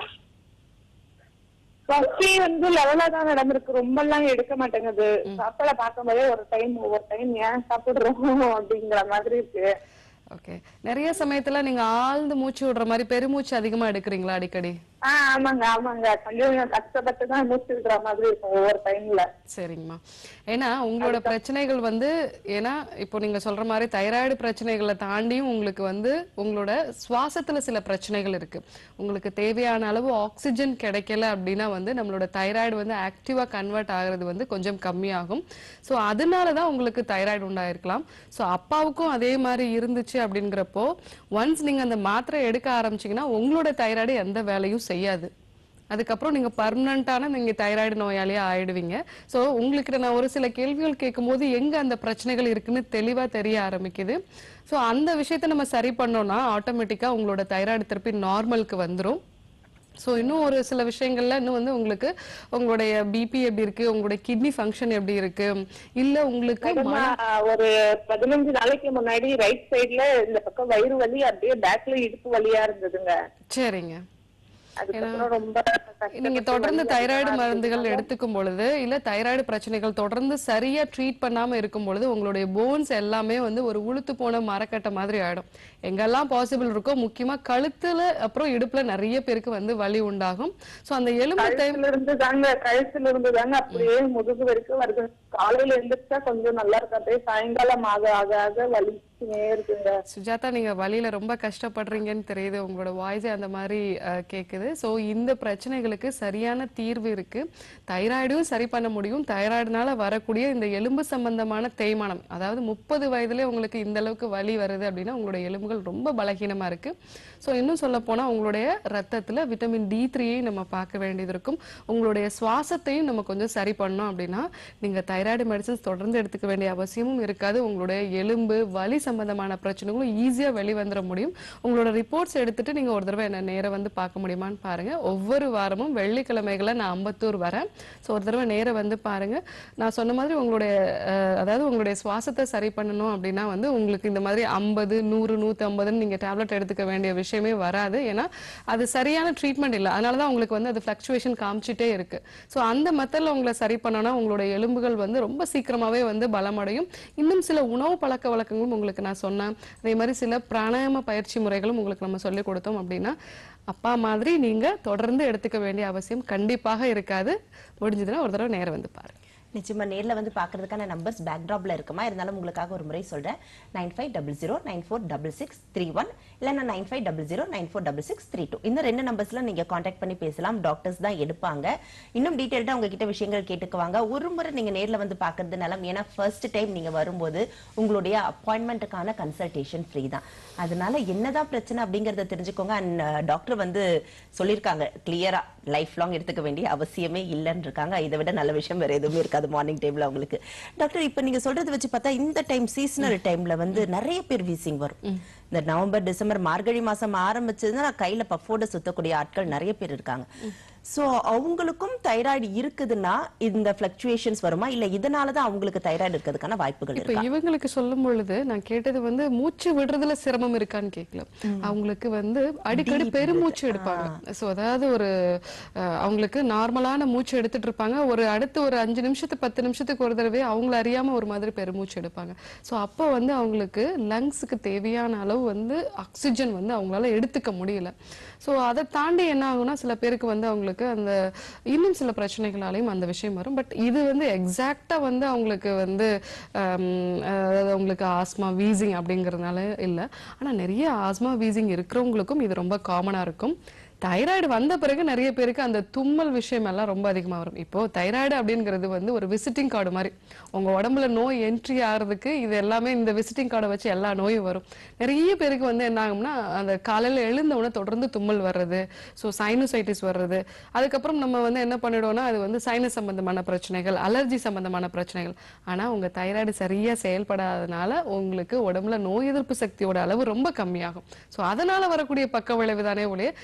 பசி வந்து லெவலா தான் நடந்திருக்கு ரொம்ப எல்லாம் எடுக்க மாட்டேங்குது சாப்பாட பார்க்கும்போதே ஒரு டைம் ஒவ்வொரு டைம் ஏன் சாப்பிடுறோம் அப்படிங்கிற மாதிரி இருக்கு ஓகே நிறைய சமயத்துல நீங்க ஆழ்ந்து மூச்சு விடுற மாதிரி பெருமூச்சு அதிகமா எடுக்கிறீங்களா அடிக்கடி ஆஹ் ஆமாங்க ஆமாங்க கொஞ்சம் கஷ்டப்பட்டு தான் மூச்சு விடுற மாதிரி இருக்கும் ஒவ்வொரு டைம்ல சரிங்கம்மா ஏன்னா உங்களோட பிரச்சனைகள் வந்து ஏன்னா இப்போ நீங்க சொல்ற மாதிரி தைராய்டு பிரச்சனைகளை தாண்டியும் உங்களுக்கு வந்து உங்களோட சுவாசத்துல சில பிரச்சனைகள் இருக்கு உங்களுக்கு தேவையான அளவு ஆக்சிஜன் கிடைக்கல அப்படின்னா வந்து நம்மளோட தைராய்டு வந்து ஆக்டிவா கன்வெர்ட் ஆகுறது வந்து கொஞ்சம் கம்மியாகும் ஸோ அதனால தான் உங்களுக்கு தைராய்டு உண்டாயிருக்கலாம் ஸோ அப்பாவுக்கும் அதே மாதிரி இருந்துச்சு அப்படிங்கிறப்போ ஒன்ஸ் நீங்க அந்த மாத்திரை எடுக்க ஆரம்பிச்சீங்கன்னா உங்களோட தைராய்டு எந்த வேலையும் செய்யாது அதுக்கப்புறம் நீங்க பர்மனண்டான நீங்க தைராய்டு நோயாளியா ஆயிடுவீங்க சோ உங்களுக்கு நான் ஒரு சில கேள்விகள் கேட்கும்போது எங்க அந்த பிரச்சனைகள் இருக்குன்னு தெளிவா தெரிய ஆரம்பிக்குது சோ அந்த விஷயத்தை நம்ம சரி பண்ணோம்னா ஆட்டோமேட்டிக்கா உங்களோட தைராய்டு திருப்பி நார்மலுக்கு வந்துரும் சோ இன்னும் ஒரு சில விஷயங்கள்ல இன்னும் வந்து உங்களுக்கு உங்களுடைய பிபி எப்படி இருக்கு உங்களுடைய கிட்னி ஃபங்க்ஷன் எப்படி இருக்கு இல்ல உங்களுக்கு மேடம், மன- ஆஹ் ஒரு பதினஞ்சு நாளைக்கு முன்னாடி ரைட் சைடுல இந்த பக்கம் வயிறு வலி அப்படியே பேக்ல இடுப்பு வலியா இருந்ததுங்க சரிங்க அதுக்கப்புறம் ரொம்ப நீங்க கஷ்டப்பட்டு தொடர்ந்து வலி தைராய்டு அதிகமா மருந்துகள் இருந்ததுனால எடுத்துக்கும் பொழுது இல்ல தைராய்டு பிரச்சனைகள் தொடர்ந்து சரியா ட்ரீட் பண்ணாம இருக்கும் பொழுது உங்களுடைய போன்ஸ் எல்லாமே வந்து ஒரு உளுத்து போன மரக்கட்டை மாதிரி ஆயிடும் எங்கெல்லாம் பாசிபிள் இருக்கோ முக்கியமா கழுத்துல அப்புறம் இடுப்புல நிறைய பேருக்கு வந்து வலி உண்டாகும் சோ அந்த எலும்பு தேய் கழுத்துல இருந்து தாங்க கழுத்துல இருந்து தாங்க அப்படியே முதுகு வரைக்கும் வருது காலையில எழுந்திரிச்சா கொஞ்சம் நல்லா இருக்கு அப்படியே சாயங்காலம் ஆக ஆக ஆக வலிச்சுனே இருக்குங்க சுஜாதா நீங்க வலியில ரொம்ப கஷ்டப்படுறீங்கன்னு தெரியுது உங்களோட வாய்ஸே அந்த மாதிரி அஹ், கேக்குது சோ இந்த பிரச்சனைகளுக்கு சரியான தீர்வு இருக்கு தைராய்டையும் சரி பண்ண முடியும் தைராய்டுனால வரக்கூடிய இந்த எலும்பு சம்பந்தமான தேய்மானம் அதாவது முப்பது வயதுல உங்களுக்கு இந்த அளவுக்கு வலி வருது அப்படின்னா உங்களோட எலும்புகள் ரொம்ப பலகீனமா இருக்கு சோ இன்னும் சொல்ல போனா உங்களுடைய ரத்தத்துல விட்டமின் டி த்ரீயை நம்ம பார்க்க வேண்டியது இருக்கும் உங்களுடைய சுவாசத்தையும் நம்ம கொஞ்சம் சரி பண்ணோம் அப்படின்னா நீங்க தைராய்டு மெடிசன்ஸ் தொடர்ந்து எடுத்துக்க வேண்டிய அவசியமும் இருக்காது உங்களுடைய எலும்பு வலி சம்பந்தமான பிரச்சனைகளும் ஈஸியா வெளிவந்துட முடியும் உங்களோட ரிப்போர்ட்ஸ் எடுத்துட்டு நீங்க ஒரு தடவை என்ன நேரம் வந்து பார்க்க முடியுமான்னு பாருங்க ஒவ்வொரு வாரமும் வெள்ளிக்கிழமைகளை நான் அம்பத்தூர் வரேன் ஸோ ஒரு தடவை நேரம் வந்து பாருங்க நான் சொன்ன மாதிரி உங்களுடைய அஹ், அதாவது உங்களுடைய சுவாசத்தை சரி பண்ணணும் அப்படின்னா வந்து உங்களுக்கு இந்த மாதிரி ஐம்பது நூறு நூத்தி ஐம்பதுன்னு நீங்க டேப்லெட் எடுத்துக்க வேண்டிய விஷயமே வராது ஏன்னா அது சரியான ட்ரீட்மெண்ட் இல்லை அதனால தான் உங்களுக்கு வந்து அது ஃபிளக்சுவேஷன் காமிச்சிட்டே இருக்கு ஸோ அந்த மெத்தட்ல உங்களை சரி பண்ணனா உங்களுடைய எலும்புகள் வந்து ரொம்ப சீக்கிரமாவே வந்து பலமடையும் இன்னும் சில உணவு பழக்க வழக்கங்களும் உங்களுக்கு நான் சொன்னேன் அதே மாதிரி சில பிராணாயாம பயிற்சி முறைகளும் உங்களுக்கு நம்ம சொல்லி கொடுத்தோம் அப்படின்னா அப்பா மாதிரி நீங்க தொடர்ந்து எடுத்துக்க வேண்டிய அவசியம் கண்டிப்பாக இருக்காது முடிஞ்சதுன்னா ஒரு தடவை நேரம் வந்து பாருங்க நிச்சயமா நேர்ல வந்து பாக்குறதுக்கான நம்பர்ஸ் பேக்ராப்ல இருக்குமா இருந்தாலும் உங்களுக்காக ஒரு முறை சொல்றேன் nine five double zero nine four double six three one இல்லைன்னா nine five double zero nine four double six three two இந்த ரெண்டு நம்பர்ஸ்ல நீங்க காண்டாக்ட் பண்ணி பேசலாம் டாக்டர்ஸ் தான் எடுப்பாங்க இன்னும் டீட்டெயில்டா உங்ககிட்ட விஷயங்கள் கேட்டுக்குவாங்க ஒரு முறை நீங்க நேர்ல வந்து பாக்குறது நலம் ஏன்னா ஃபர்ஸ்ட் டைம் நீங்க வரும்போது உங்களுடைய அப்பாயின்மெண்ட்டுக்கான கன்சல்டேஷன் ஃப்ரீ தான் அதனால என்னதான் பிரச்சனை அப்படிங்கறத தெரிஞ்சுக்கோங்க அண்ட் டாக்டர் வந்து சொல்லியிருக்காங்க கிளியரா லைஃப் லாங் எடுத்துக்க வேண்டிய அவசியமே இல்லைன்னு இருக்காங்க இதை விட நல்ல விஷயம் வேற எதுவுமே இருக்காது மார்னிங் டைம்ல உங்களுக்கு டாக்டர் இப்ப நீங்க சொல்றது வச்சு பார்த்தா இந்த டைம் சீசனல் டைம்ல வந்து நிறைய பேர் வீசிங் வரும் இந்த நவம்பர் டிசம்பர் மார்கழி மாசம் ஆரம்பிச்சதுன்னா கையில பஃபோட சுத்தக்கூடிய ஆட்கள் நிறைய பேர் இருக்காங்க சோ அவங்களுக்கும் தைராய்டு இருக்குதுன்னா இந்த பிளக்சுவேஷன்ஸ் வருமா இல்ல இதனாலதான் அவங்களுக்கு தைராய்டு இருக்கிறதுக்கான வாய்ப்புகள் இப்ப இருக்கா இவங்களுக்கு சொல்லும் பொழுது நான் கேட்டது வந்து மூச்சு விடுறதுல சிரமம் இருக்கான்னு கேட்கல அவங்களுக்கு வந்து அடிக்கடி பெருமூச்சு எடுப்பாங்க சோ அதாவது ஒரு அஹ், அவங்களுக்கு நார்மலான மூச்சு எடுத்துட்டு இருப்பாங்க ஒரு அடுத்து ஒரு அஞ்சு நிமிஷத்துக்கு பத்து நிமிஷத்துக்கு ஒரு தடவை அவங்கள அறியாம ஒரு மாதிரி பெருமூச்சு எடுப்பாங்க சோ அப்போ வந்து அவங்களுக்கு லங்ஸுக்கு தேவையான அளவு வந்து ஆக்சிஜன் வந்து அவங்களால எடுத்துக்க முடியல சோ அதை தாண்டி என்ன ஆகும்னா சில பேருக்கு வந்து அவங்களுக்கு அந்த இன்னும் சில பிரச்சனைகளாலையும் அந்த விஷயம் வரும் பட் இது வந்து எக்ஸாக்டா வந்து அவங்களுக்கு வந்து ஹம், அதாவது அவங்களுக்கு ஆஸ்மா வீசிங் அப்படிங்கறதுனால இல்ல ஆனா நிறைய ஆஸ்மா வீசிங் இருக்கிறவங்களுக்கும் இது ரொம்ப காமனா இருக்கும் தைராய்டு வந்த பிறகு நிறைய பேருக்கு அந்த தும்மல் விஷயம் எல்லாம் ரொம்ப அதிகமா வரும் இப்போ தைராய்டு அப்படிங்கிறது வந்து ஒரு விசிட்டிங் கார்டு மாதிரி உங்க உடம்புல நோய் என்ட்ரி ஆகிறதுக்கு இது எல்லாமே இந்த விசிட்டிங் கார்டை வச்சு எல்லா நோயும் வரும் நிறைய பேருக்கு வந்து என்ன ஆகும்னா அந்த காலையில எழுந்த உடனே தொடர்ந்து தும்மல் வர்றது ஸோ சைனசைட்டிஸ் வர்றது அதுக்கப்புறம் நம்ம வந்து என்ன பண்ணிடுவோம்னா அது வந்து சைனஸ் சம்பந்தமான பிரச்சனைகள் அலர்ஜி சம்பந்தமான பிரச்சனைகள் ஆனா உங்க தைராய்டு சரியா செயல்படாதனால உங்களுக்கு உடம்புல நோய் எதிர்ப்பு சக்தியோட அளவு ரொம்ப கம்மியாகும் ஸோ அதனால வரக்கூடிய பக்க விளைவு தானே ஒழிய அதுக்கப்புறம்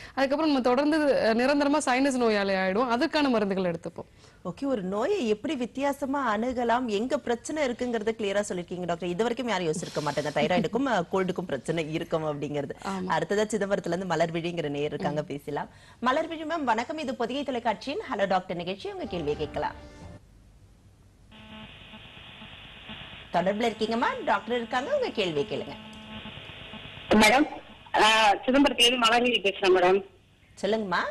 நம்ம தொடர்ந்து அஹ், நிரந்தரமா சைனஸ் நோயாளி ஆயிடும் அதுக்கான மருந்துகள் எடுத்துப்போம் ஓகே ஒரு நோயை எப்படி வித்தியாசமா அணுகலாம் எங்க பிரச்சனை இருக்குங்கறத கிளியரா சொல்லிருக்கீங்க டாக்டர் இது வரைக்கும் யாரும் யோசிச்சிருக்க மாட்டாங்க தைராய்டுக்கும் கோல்டுக்கும் பிரச்சனை இருக்கும் அப்படிங்கிறது அடுத்ததா சிதம்பரத்துல இருந்து மலர்விழிங்கிற நேர் இருக்காங்க பேசலாம் மலர்விழி மேம் வணக்கம் இது பொதிகை தொலைக்காட்சியின் ஹலோ டாக்டர் நிகழ்ச்சி உங்க கேள்வியை கேட்கலாம் தொடர்புல இருக்கீங்கம்மா டாக்டர் இருக்காங்க உங்க கேள்வியை கேளுங்க மேடம் சிதம்பரத்துல மலர்விழி பேசுறேன் மேடம் சொல்லுங்கம்மா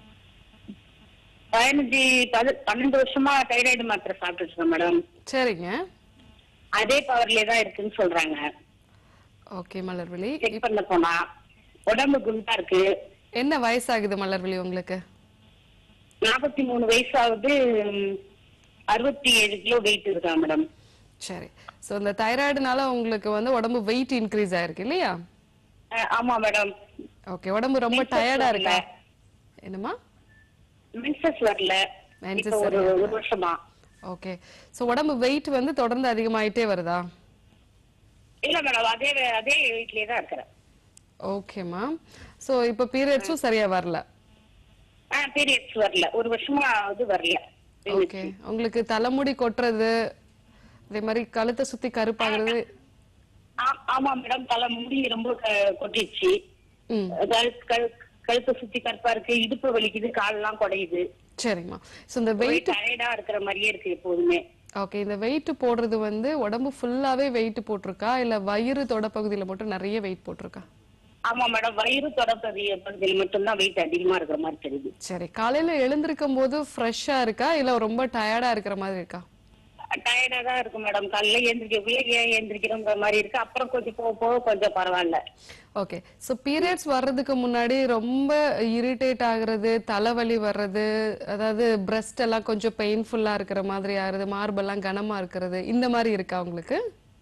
பதினஞ்சு பது பன்னெண்டு வருஷமா தைராய்டு மாத்திரை சாப்பிட்டு இருக்கேன் மேடம் சரிங்க அதே பவர்லயே தான் இருக்குன்னு சொல்றாங்க ஓகே மலர்விழி செக் பண்ண போனா உடம்பு குண்டா இருக்கு என்ன வயசாகுது மலர்விழி உங்களுக்கு நாற்பத்தி மூணு வயசு ஆகுது ம், அறுபத்தி ஏழு கிலோ வெயிட் இருக்கா மேடம் சரி சோ இந்த தைராய்டுனால உங்களுக்கு வந்து உடம்பு வெயிட் இன்க்ரீஸ் ஆயிருக்கு இல்லையா அஹ், ஆமா மேடம் ஓகே உடம்பு ரொம்ப Menses டயர்டா வரல. இருக்கா என்னம்மா மென்சஸ் வரல Menses இப்ப ஒரு வரல. ஒரு வருஷமா ஓகே சோ உடம்பு வெயிட் வந்து தொடர்ந்து அதிகமாயிட்டே வருதா இல்ல மேடம் அதே வே- அதே வெயிட்லயே தான் இருக்கிறேன் ஓகேம்மா சோ இப்போ பீரியட்ஸும் சரியா வரல பீரியட்ஸ் வரல ஒரு வருஷமா அது வரல ஓகே உங்களுக்கு தலைமுடி கொட்டுறது அதே மாதிரி கழுத்தை சுத்தி கருப்பாகிறது ஆ- ஆமா மேடம் தலை முடி ரொம்ப க- கொட்டிடுச்சு ம் கழு- கழு- கழுத்தை சுத்தி கருப்பா இருக்கு இடுப்பு வலிக்குது காலெல்லாம் குடையுது சரிம்மா சோ இந்த வெயிட் டயர்டா இருக்கிற மாதிரியே இருக்கு எப்போதுமே ஓகே இந்த வெயிட் போடுறது வந்து உடம்பு ஃபுல்லாவே வெயிட் போட்டிருக்கா இல்ல வயிறு தொடப்பகுதியில மட்டும் நிறைய வெயிட் போட்டிருக்கா ஆமா மேடம் வயிறு தொடப்பதி பகுதியில் மட்டும்தான் வெயிட் அதிகமா இருக்கிற மாதிரி தெரியுது சரி காலையில எழுந்திருக்கும் போது ஃப்ரெஷ்ஷா இருக்கா இல்ல ரொம்ப டயர்டா இருக்கிற மாதிரி இருக்கா டயர்டா தான் இருக்கு மேடம் காலையில எந்திரிக்க ஏன் எந்திரிக்கிறோங்கிற மாதிரி இருக்கு அப்புறம் கொஞ்சம் போக போக கொஞ்சம் பரவாயில்ல ஓகே ஸோ பீரியட்ஸ் வர்றதுக்கு முன்னாடி ரொம்ப இரிட்டேட் ஆகுறது தலைவலி வர்றது அதாவது பிரஸ்ட் எல்லாம் கொஞ்சம் பெயின்ஃபுல்லா இருக்கிற மாதிரி ஆகுறது மார்பெல்லாம் கனமா இருக்கிறது இந்த மாதிரி இருக்கா உங்களுக்கு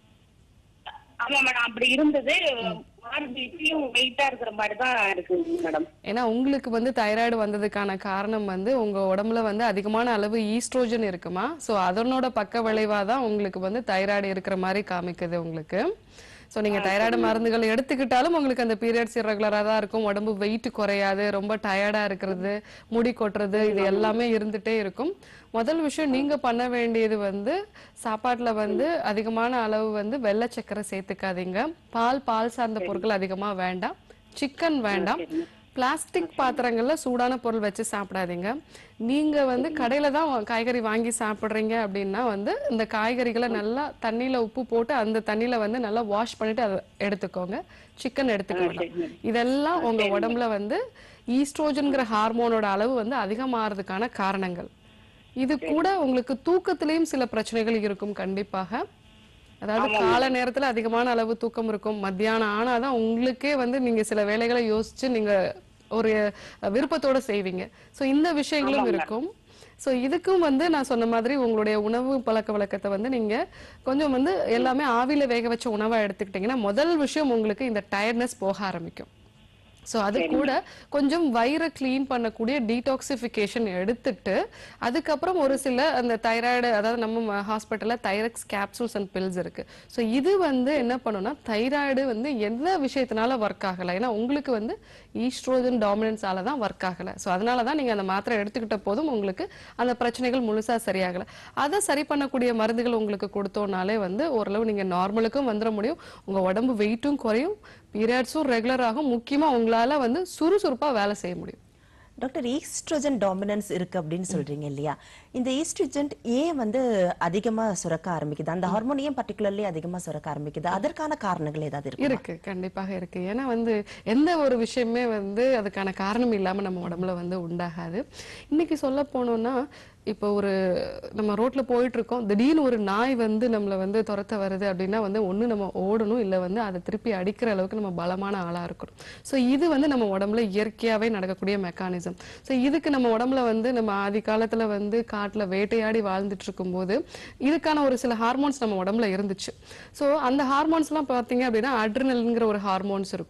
ஆமா மேடம் அப்படி இருந்தது மார்பு இப்பயும் வெயிட்டா இருக்கிற மாதிரி தான் இருக்கு மேடம் ஏன்னா உங்களுக்கு வந்து தைராய்டு வந்ததுக்கான காரணம் வந்து உங்க உடம்புல வந்து அதிகமான அளவு ஈஸ்ட்ரோஜன் இருக்குமா ஸோ அதனோட பக்க விளைவா தான் உங்களுக்கு வந்து தைராய்டு இருக்கிற மாதிரி காமிக்குது உங்களுக்கு ஸோ நீங்க தைராய்டு மருந்துகள் எடுத்துக்கிட்டாலும் உங்களுக்கு அந்த பீரியட்ஸ் irregular-ஆ தான் இருக்கும் உடம்பு வெயிட் குறையாது ரொம்ப டயர்டா இருக்கிறது முடி கொட்டுறது இது எல்லாமே இருந்துட்டே இருக்கும் முதல் விஷயம் நீங்க பண்ண வேண்டியது வந்து சாப்பாட்டுல வந்து அதிகமான அளவு வந்து வெள்ளை சக்கரை சேர்த்துக்காதீங்க பால் பால் சார்ந்த பொருட்கள் அதிகமா வேண்டாம் சிக்கன் வேண்டாம் பிளாஸ்டிக் பாத்திரங்கள்ல சூடான பொருள் வச்சு சாப்பிடாதீங்க நீங்க வந்து கடையில தான் வா- காய்கறி வாங்கி சாப்பிடுறீங்க அப்படின்னா வந்து இந்த காய்கறிகளை நல்லா தண்ணியில உப்பு போட்டு அந்த தண்ணியில வந்து நல்லா வாஷ் பண்ணிட்டு அதை எடுத்துக்கோங்க சிக்கன் எடுத்துக்க வேண்டாம் இதெல்லாம் உங்க உடம்புல வந்து ஈஸ்ட்ரோஜன்ங்கிற ஹார்மோனோட அளவு வந்து அதிகமாகிறதுக்கான காரணங்கள் இது கூட உங்களுக்கு தூக்கத்திலையும் சில பிரச்சனைகள் இருக்கும் கண்டிப்பாக அதாவது கால நேரத்துல அதிகமான அளவு தூக்கம் இருக்கும் மத்தியானம் ஆனாதான் உங்களுக்கே வந்து நீங்க சில வேலைகளை யோசிச்சு நீங்க ஒரு அஹ், விருப்பத்தோட செய்வீங்க சோ இந்த விஷயங்களும் இருக்கும் சோ இதுக்கும் வந்து நான் சொன்ன மாதிரி உங்களுடைய உணவு பழக்க வழக்கத்தை வந்து நீங்க கொஞ்சம் வந்து எல்லாமே ஆவியில வேக வச்ச உணவா எடுத்துக்கிட்டீங்கன்னா முதல் விஷயம் உங்களுக்கு இந்த டயர்ட்னஸ் போக ஆரம்பிக்கும் ஸோ அது கூட கொஞ்சம் வயிறை க்ளீன் பண்ணக்கூடிய டீடாக்சிஃபிகேஷன் எடுத்துட்டு அதுக்கப்புறம் ஒரு சில அந்த தைராய்டு அதாவது நம்ம ஹாஸ்பிட்டலில் தைரக்ஸ் கேப்சூல்ஸ் அண்ட் பில்ஸ் இருக்கு ஸோ இது வந்து என்ன பண்ணுன்னா தைராய்டு வந்து எந்த விஷயத்தினால ஒர்க் ஆகலை ஏன்னா உங்களுக்கு வந்து ஈஸ்ட்ரோஜன் டாமினன்ஸால தான் ஒர்க் ஆகலை ஸோ அதனால தான் நீங்கள் அந்த மாத்திரை எடுத்துக்கிட்ட போதும் உங்களுக்கு அந்த பிரச்சனைகள் முழுசா சரியாகலை அதை சரி பண்ணக்கூடிய மருந்துகள் உங்களுக்கு கொடுத்தோம்னாலே வந்து ஓரளவு நீங்கள் நார்மலுக்கும் வந்துட முடியும் உங்கள் உடம்பு வெயிட்டும் குறையும் பீரியட்ஸும் ரெகுலர் ஆகும் முக்கியமா உங்களால வந்து சுறுசுறுப்பா வேலை செய்ய முடியும் டாக்டர் ஈஸ்ட்ரோஜன் டாமினன்ஸ் இருக்கு அப்படின்னு சொல்றீங்க இல்லையா இந்த ஈஸ்ட்ரோஜன் ஏன் வந்து அதிகமா சுரக்க ஆரம்பிக்குது அந்த ஹார்மோன் ஏன் பர்டிகுலர்லி அதிகமா சுரக்க ஆரம்பிக்குது அதற்கான காரணங்கள் ஏதாவது இருக்கு இருக்கு கண்டிப்பாக இருக்கு ஏன்னா வந்து எந்த ஒரு விஷயமே வந்து அதுக்கான காரணம் இல்லாம நம்ம உடம்புல வந்து உண்டாகாது இன்னைக்கு சொல்ல போனோம்னா இப்போ ஒரு நம்ம ரோட்ல போயிட்டு இருக்கோம் திடீர்னு ஒரு நாய் வந்து நம்மள வந்து துரத்த வருது அப்படின்னா வந்து ஒண்ணு நம்ம ஓடணும் இல்ல வந்து அதை திருப்பி அடிக்கிற அளவுக்கு நம்ம பலமான ஆளா இருக்கணும் ஸோ இது வந்து நம்ம உடம்புல இயற்கையாவே நடக்கக்கூடிய மெக்கானிசம் ஸோ இதுக்கு நம்ம உடம்புல வந்து நம்ம ஆதி காலத்துல வந்து காட்டுல வேட்டையாடி வாழ்ந்துட்டு இருக்கும்போது இதுக்கான ஒரு சில ஹார்மோன்ஸ் நம்ம உடம்புல இருந்துச்சு ஸோ அந்த ஹார்மோன்ஸ்லாம் பார்த்தீங்க அப்படின்னா அட்ரினல்ங்கிற ஒரு ஹார்மோன்ஸ் இருக்கும்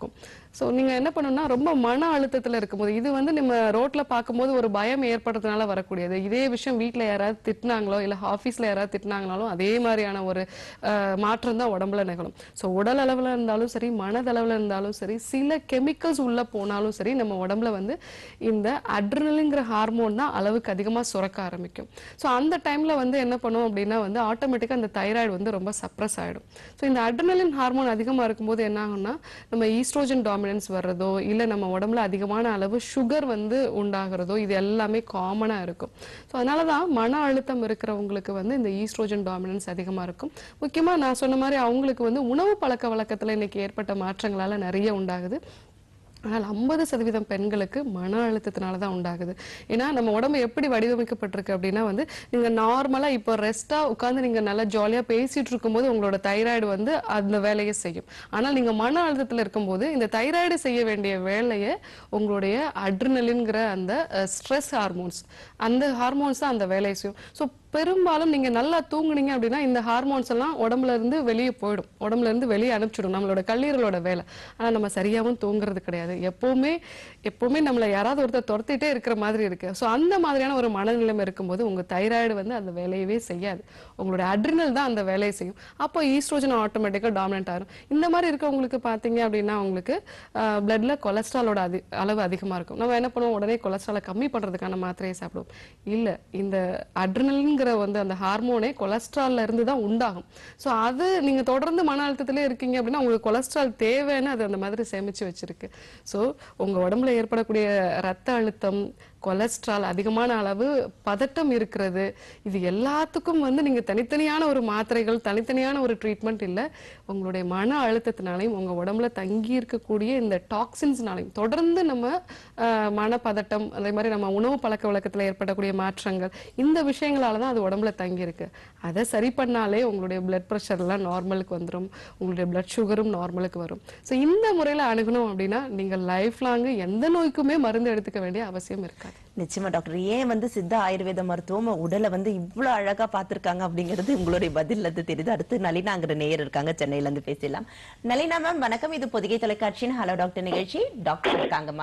ஸோ நீங்க என்ன பண்ணணும்னா ரொம்ப மன அழுத்தத்துல இருக்கும்போது இது வந்து நம்ம ரோட்ல பார்க்கும்போது ஒரு பயம் ஏற்படுறதுனால வரக்கூடியது இதே விஷயம் வீட்ல யாராவது திட்டினாங்களோ இல்ல ஆஃபீஸ்ல யாராவது திட்டினாங்கனாலும் அதே மாதிரியான ஒரு அஹ், மாற்றம் தான் உடம்புல நிகழும் ஸோ உடல் அளவுல இருந்தாலும் சரி மனதளவுல இருந்தாலும் சரி சில கெமிக்கல்ஸ் உள்ள போனாலும் சரி நம்ம உடம்புல வந்து இந்த அட்ரினலுங்கிற ஹார்மோன் தான் அளவுக்கு அதிகமா சுரக்க ஆரம்பிக்கும் ஸோ அந்த டைம்ல வந்து என்ன பண்ணும் அப்படின்னா வந்து ஆட்டோமேட்டிக்கா அந்த தைராய்டு வந்து ரொம்ப சப்ரஸ் ஆயிடும் ஸோ இந்த அட்ரினலின் ஹார்மோன் அதிகமா இருக்கும்போது என்ன ஆகும்னா நம்ம ஈஸ்ட்ரோஜன் டாமினன்ஸ் வர்றதோ இல்ல நம்ம உடம்புல அதிகமான அளவு சுகர் வந்து உண்டாகிறதோ இது எல்லாமே காமனா இருக்கும் ஸோ அதனால தான் மன அழுத்தம் இருக்கிறவங்களுக்கு வந்து இந்த ஈஸ்ட்ரோஜன் டாமினன்ஸ் அதிகமா இருக்கும் முக்கியமா நான் சொன்ன மாதிரி அவங்களுக்கு வந்து உணவு பழக்க வழக்கத்துல இன்னைக்கு ஏற்பட்ட மாற்றங்களால நிறைய உண்டாகுது ஆனால் ஐம்பது சதவீதம் பெண்களுக்கு மன அழுத்தத்தினால தான் உண்டாகுது ஏன்னா நம்ம உடம்பு எப்படி வடிவமைக்கப்பட்டிருக்கு அப்படின்னா வந்து நீங்க நார்மலா இப்போ ரெஸ்டா உட்கார்ந்து நீங்க நல்லா ஜாலியா பேசிட்டு இருக்கும்போது உங்களோட தைராய்டு வந்து அந்த வேலையை செய்யும் ஆனால் நீங்க மன அழுத்தத்துல இருக்கும்போது இந்த தைராய்டு செய்ய வேண்டிய வேலையை உங்களுடைய அட்ரினலின்ங்கிற அந்த ஸ்ட்ரெஸ் ஹார்மோன்ஸ் அந்த ஹார்மோன்ஸ் தான் அந்த வேலையை செய்யும் ஸோ பெரும்பாலும் நீங்க நல்லா தூங்குனீங்க அப்படின்னா இந்த ஹார்மோன்ஸ் எல்லாம் உடம்புல இருந்து வெளியே போயிடும் உடம்புல இருந்து வெளியே அனுப்பிச்சிடும் நம்மளோட கல்லீரலோட வேலை ஆனா நம்ம சரியாவும் தூங்குறது கிடையாது எப்பவுமே எப்பவுமே நம்மள யாராவது ஒருத்தர் துரத்திட்டே இருக்கிற மாதிரி இருக்கு ஸோ அந்த மாதிரியான ஒரு மனநிலைமை இருக்கும்போது உங்க தைராய்டு வந்து அந்த வேலையவே செய்யாது உங்களோட அட்ரினல் தான் அந்த வேலையை செய்யும் அப்போ ஈஸ்ட்ரோஜன் ஆட்டோமேட்டிக்காக டாமினன்ட் ஆகும் இந்த மாதிரி இருக்கவங்களுக்கு பார்த்தீங்க அப்படின்னா உங்களுக்கு பிளட்ல கொலஸ்ட்ராலோட அதி அளவு அதிகமா இருக்கும் நம்ம என்ன பண்ணுவோம் உடனே கொலஸ்ட்ராலை கம்மி பண்றதுக்கான மாத்திரையை சாப்பிடுவோம் இல்ல இந்த அட்ரினல்ங்கிற வந்து அந்த ஹார்மோனே கொலஸ்ட்ரால்ல இருந்து தான் உண்டாகும் ஸோ அது நீங்க தொடர்ந்து மன அழுத்தத்திலே இருக்கீங்க அப்படின்னா உங்களுக்கு கொலஸ்ட்ரால் தேவைன்னு அது அந்த மாதிரி சேமிச்சு வச்சிருக்கு ஸோ உங்க உடம்புல ஏற்படக்கூடிய ரத்த அழுத்தம் கொலஸ்ட்ரால் அதிகமான அளவு பதட்டம் இருக்கிறது இது எல்லாத்துக்கும் வந்து நீங்க தனித்தனியான ஒரு மாத்திரைகள் தனித்தனியான ஒரு ட்ரீட்மெண்ட் இல்லை உங்களுடைய மன அழுத்தத்தினாலையும் உங்க உடம்புல தங்கி இருக்கக்கூடிய இந்த டாக்ஸின்ஸ்னாலையும் தொடர்ந்து நம்ம ஆஹ், மனப்பதட்டம் அதே மாதிரி நம்ம உணவு பழக்க வழக்கத்துல ஏற்படக்கூடிய மாற்றங்கள் இந்த விஷயங்களால தான் அது உடம்புல தங்கி இருக்கு அதை சரி பண்ணாலே உங்களுடைய பிளட் ப்ரெஷர் எல்லாம் நார்மலுக்கு வந்துடும் உங்களுடைய பிளட் சுகரும் நார்மலுக்கு வரும் ஸோ இந்த முறையில அணுகணும் அப்படின்னா நீங்க லைஃப் லாங் எந்த நோய்க்குமே மருந்து எடுத்துக்க வேண்டிய அவசியம் இருக்காது நிச்சயமா டாக்டர் ஏன் வந்து சித்த ஆயுர்வேத மருத்துவம் உடலை வந்து இவ்வளவு அழகா பார்த்திருக்காங்க அப்படிங்கிறது உங்களுடைய பதில்ல இருந்து தெரியுது அடுத்து நளினாங்கிற நேயர் இருக்காங்க சென்னையில இருந்து பேசலாம் நளினா மேம் வணக்கம் இது பொதிகை தொலைக்காட்சியின் ஹலோ டாக்டர் நிகழ்ச்சி டாக்டர் இருக்காங்கம்மா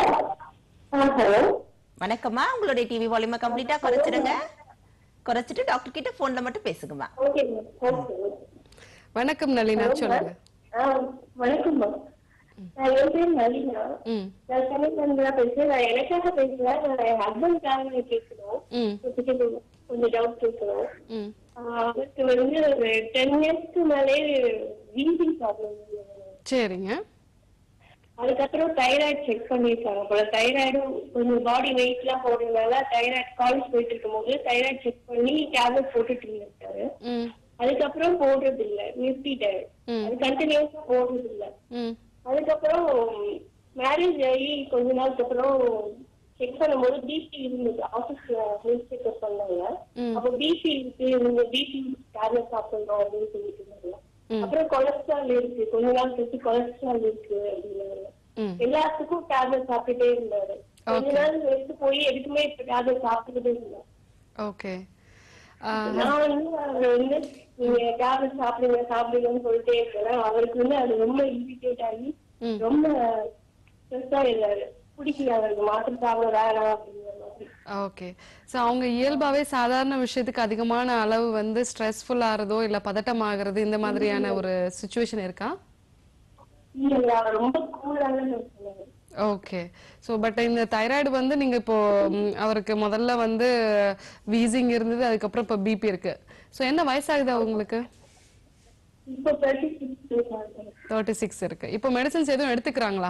வணக்கம்மா உங்களுடைய டிவி வால்யூமை கம்ப்ளீட்டா குறைச்சிடுங்க குறைச்சிட்டு டாக்டர் கிட்ட போன்ல மட்டும் பேசுங்கம்மா வணக்கம் நளினா சொல்லுங்க வணக்கம்மா நான் என் பேர் நளினா ம் நான் சென்னையில இருந்து தான் பேசுறேன் நான் எனக்காக பேசுறேன் நான் என் ஹஸ்பண்ட்காக கேட்கணும் ம் கொஞ்சம் கொஞ்சம் டவுட் கேட்கணும் ம் ஆஹ் அவருக்கு வந்து ஒரு டென் இயர்ஸ்க்கு மேலே வீசிங் ப்ராப்ளம் சரிங்க அதுக்கப்புறம் தைராய்டு செக் பண்ணிருக்காங்க போல தைராய்டும் கொஞ்சம் பாடி வெயிட் எல்லாம் போடுறதுனால தைராய்டு காலேஜ் போயிட்டு இருக்கும்போது தைராய்டு செக் பண்ணி டேப்லெட் போட்டுட்டு இருந்திருக்காரு ம் அதுக்கப்புறம் போடுறது இல்ல நிறுத்திட்டாரு ம். அது கண்டினியூஸா போடுறது இல்ல ம் அதுக்கப்புறம் மேரேஜ் ஆகி கொஞ்ச நாளுக்கு அப்புறம் செக் பண்ணும்போது பிபி இருந்தது ஆபீஸ்ல ஹெல்த் செக்அப் பண்ணாங்க ம். அப்ப பிபி இருக்கு நீங்க பிபி டேப்லெட் சாப்பிடணும் அப்படின்னு சொல்லிட்டு இருந்தாங்க ம். அப்புறம் கொலஸ்ட்ரால் இருக்கு கொஞ்ச நாள் கழிச்சு கொலஸ்ட்ரால் இருக்கு அப்படின்னாங்க ம் எல்லாத்துக்கும் டேப்லெட் சாப்பிட்டுட்டே இருந்தாரு கொஞ்ச Okay. நாள் எடுத்து போய் எதுக்குமே இப்ப டேப்லெட் சாப்பிட்டுக்கிட்டே இல்லை ஓகே நான் வந்து அவர் வந்து நீங்க டேப்லெட் சாப்பிடுங்க சாப்பிடுங்கன்னு சொல்லிட்டே இருக்கிறேன் அவருக்கு வந்து அது ரொம்ப இரிட்டேட் ஆகி ம். ரொம்ப ஸ்ட்ரெஸ் ஆயிடுறாரு பிடிக்கல அவருக்கு மாத்திரை சாப்பிட வேணாம் அப்படிங்கிற மாதிரி ஓகே ஸோ அவங்க இயல்பாவே சாதாரண விஷயத்துக்கு அதிகமான அளவு வந்து ஸ்ட்ரெஸ்ஃபுல் ஆகிறதோ இல்ல பதட்டம் ஆகுறது இந்த மாதிரியான ஒரு சுச்சுவேஷன் இருக்கா இல்ல அவர் ரொம்ப கூலாக சொன்னாரு ஓகே ஸோ பட் இந்த தைராய்டு வந்து நீங்க இப்போ ம், அவருக்கு முதல்ல வந்து வீசிங் இருந்தது அதுக்கப்புறம் இப்போ பிபி இருக்கு ஸோ என்ன வயசாகுது உங்களுக்கு இப்போ தேர்ட்டி சிக்ஸ் தேர்ட்டி சிக்ஸ் இருக்கு இப்போ மெடிசன்ஸ் எதுவும் எடுத்துக்கிறாங்களா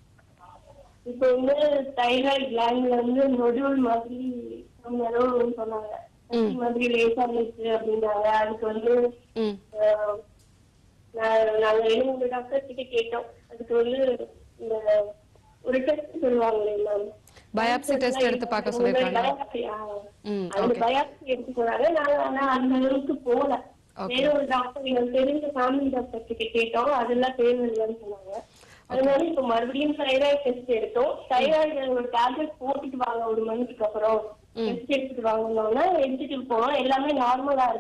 இப்போ வந்து தைராய்டு கிளாண்ட்ல வந்து நொடியூல் மாதிரி நம்ம ஏதோ ஒண்ணு சொன்னாங்க கட்டி மாதிரி லேசா இருக்கு அப்படின்னாங்க அதுக்கு வந்து ம் ஆஹ், நான் நாங்க எழுநூறு டாக்டர் கிட்ட கேட்டோம் அதுக்கு வந்து இந்த ஒரு டெஸ்ட் சொல்லுவாங்களே மேம் பயாப்சி டெஸ்ட் எடுத்து பார்க்க சொல்லிருக்காங்க ம் அந்த ஓகே பயாப்சி எடுத்து போனாங்க நாங்க ஆனா அந்த அளவுக்கு போல Okay. வேற ஒரு டாக்டர் எங்களுக்கு தெரிஞ்ச ஃபேமிலி டாக்டர் கிட்ட கேட்டோம் அதெல்லாம் தேவையில்லைன்னு சொன்னாங்க அதனால இப்ப மறுபடியும் தைராய்டு டெஸ்ட் எடுத்தோம் தைராய்டு ஒரு டேப்லெட் போட்டுட்டு வாங்க ஒரு மந்த்துக்கு அப்புறம் டெஸ்ட் எடுத்துட்டு வாங்கினோம்னா எடுத்துட்டு போனோம் எல்லாமே நார்மலா இருக்கு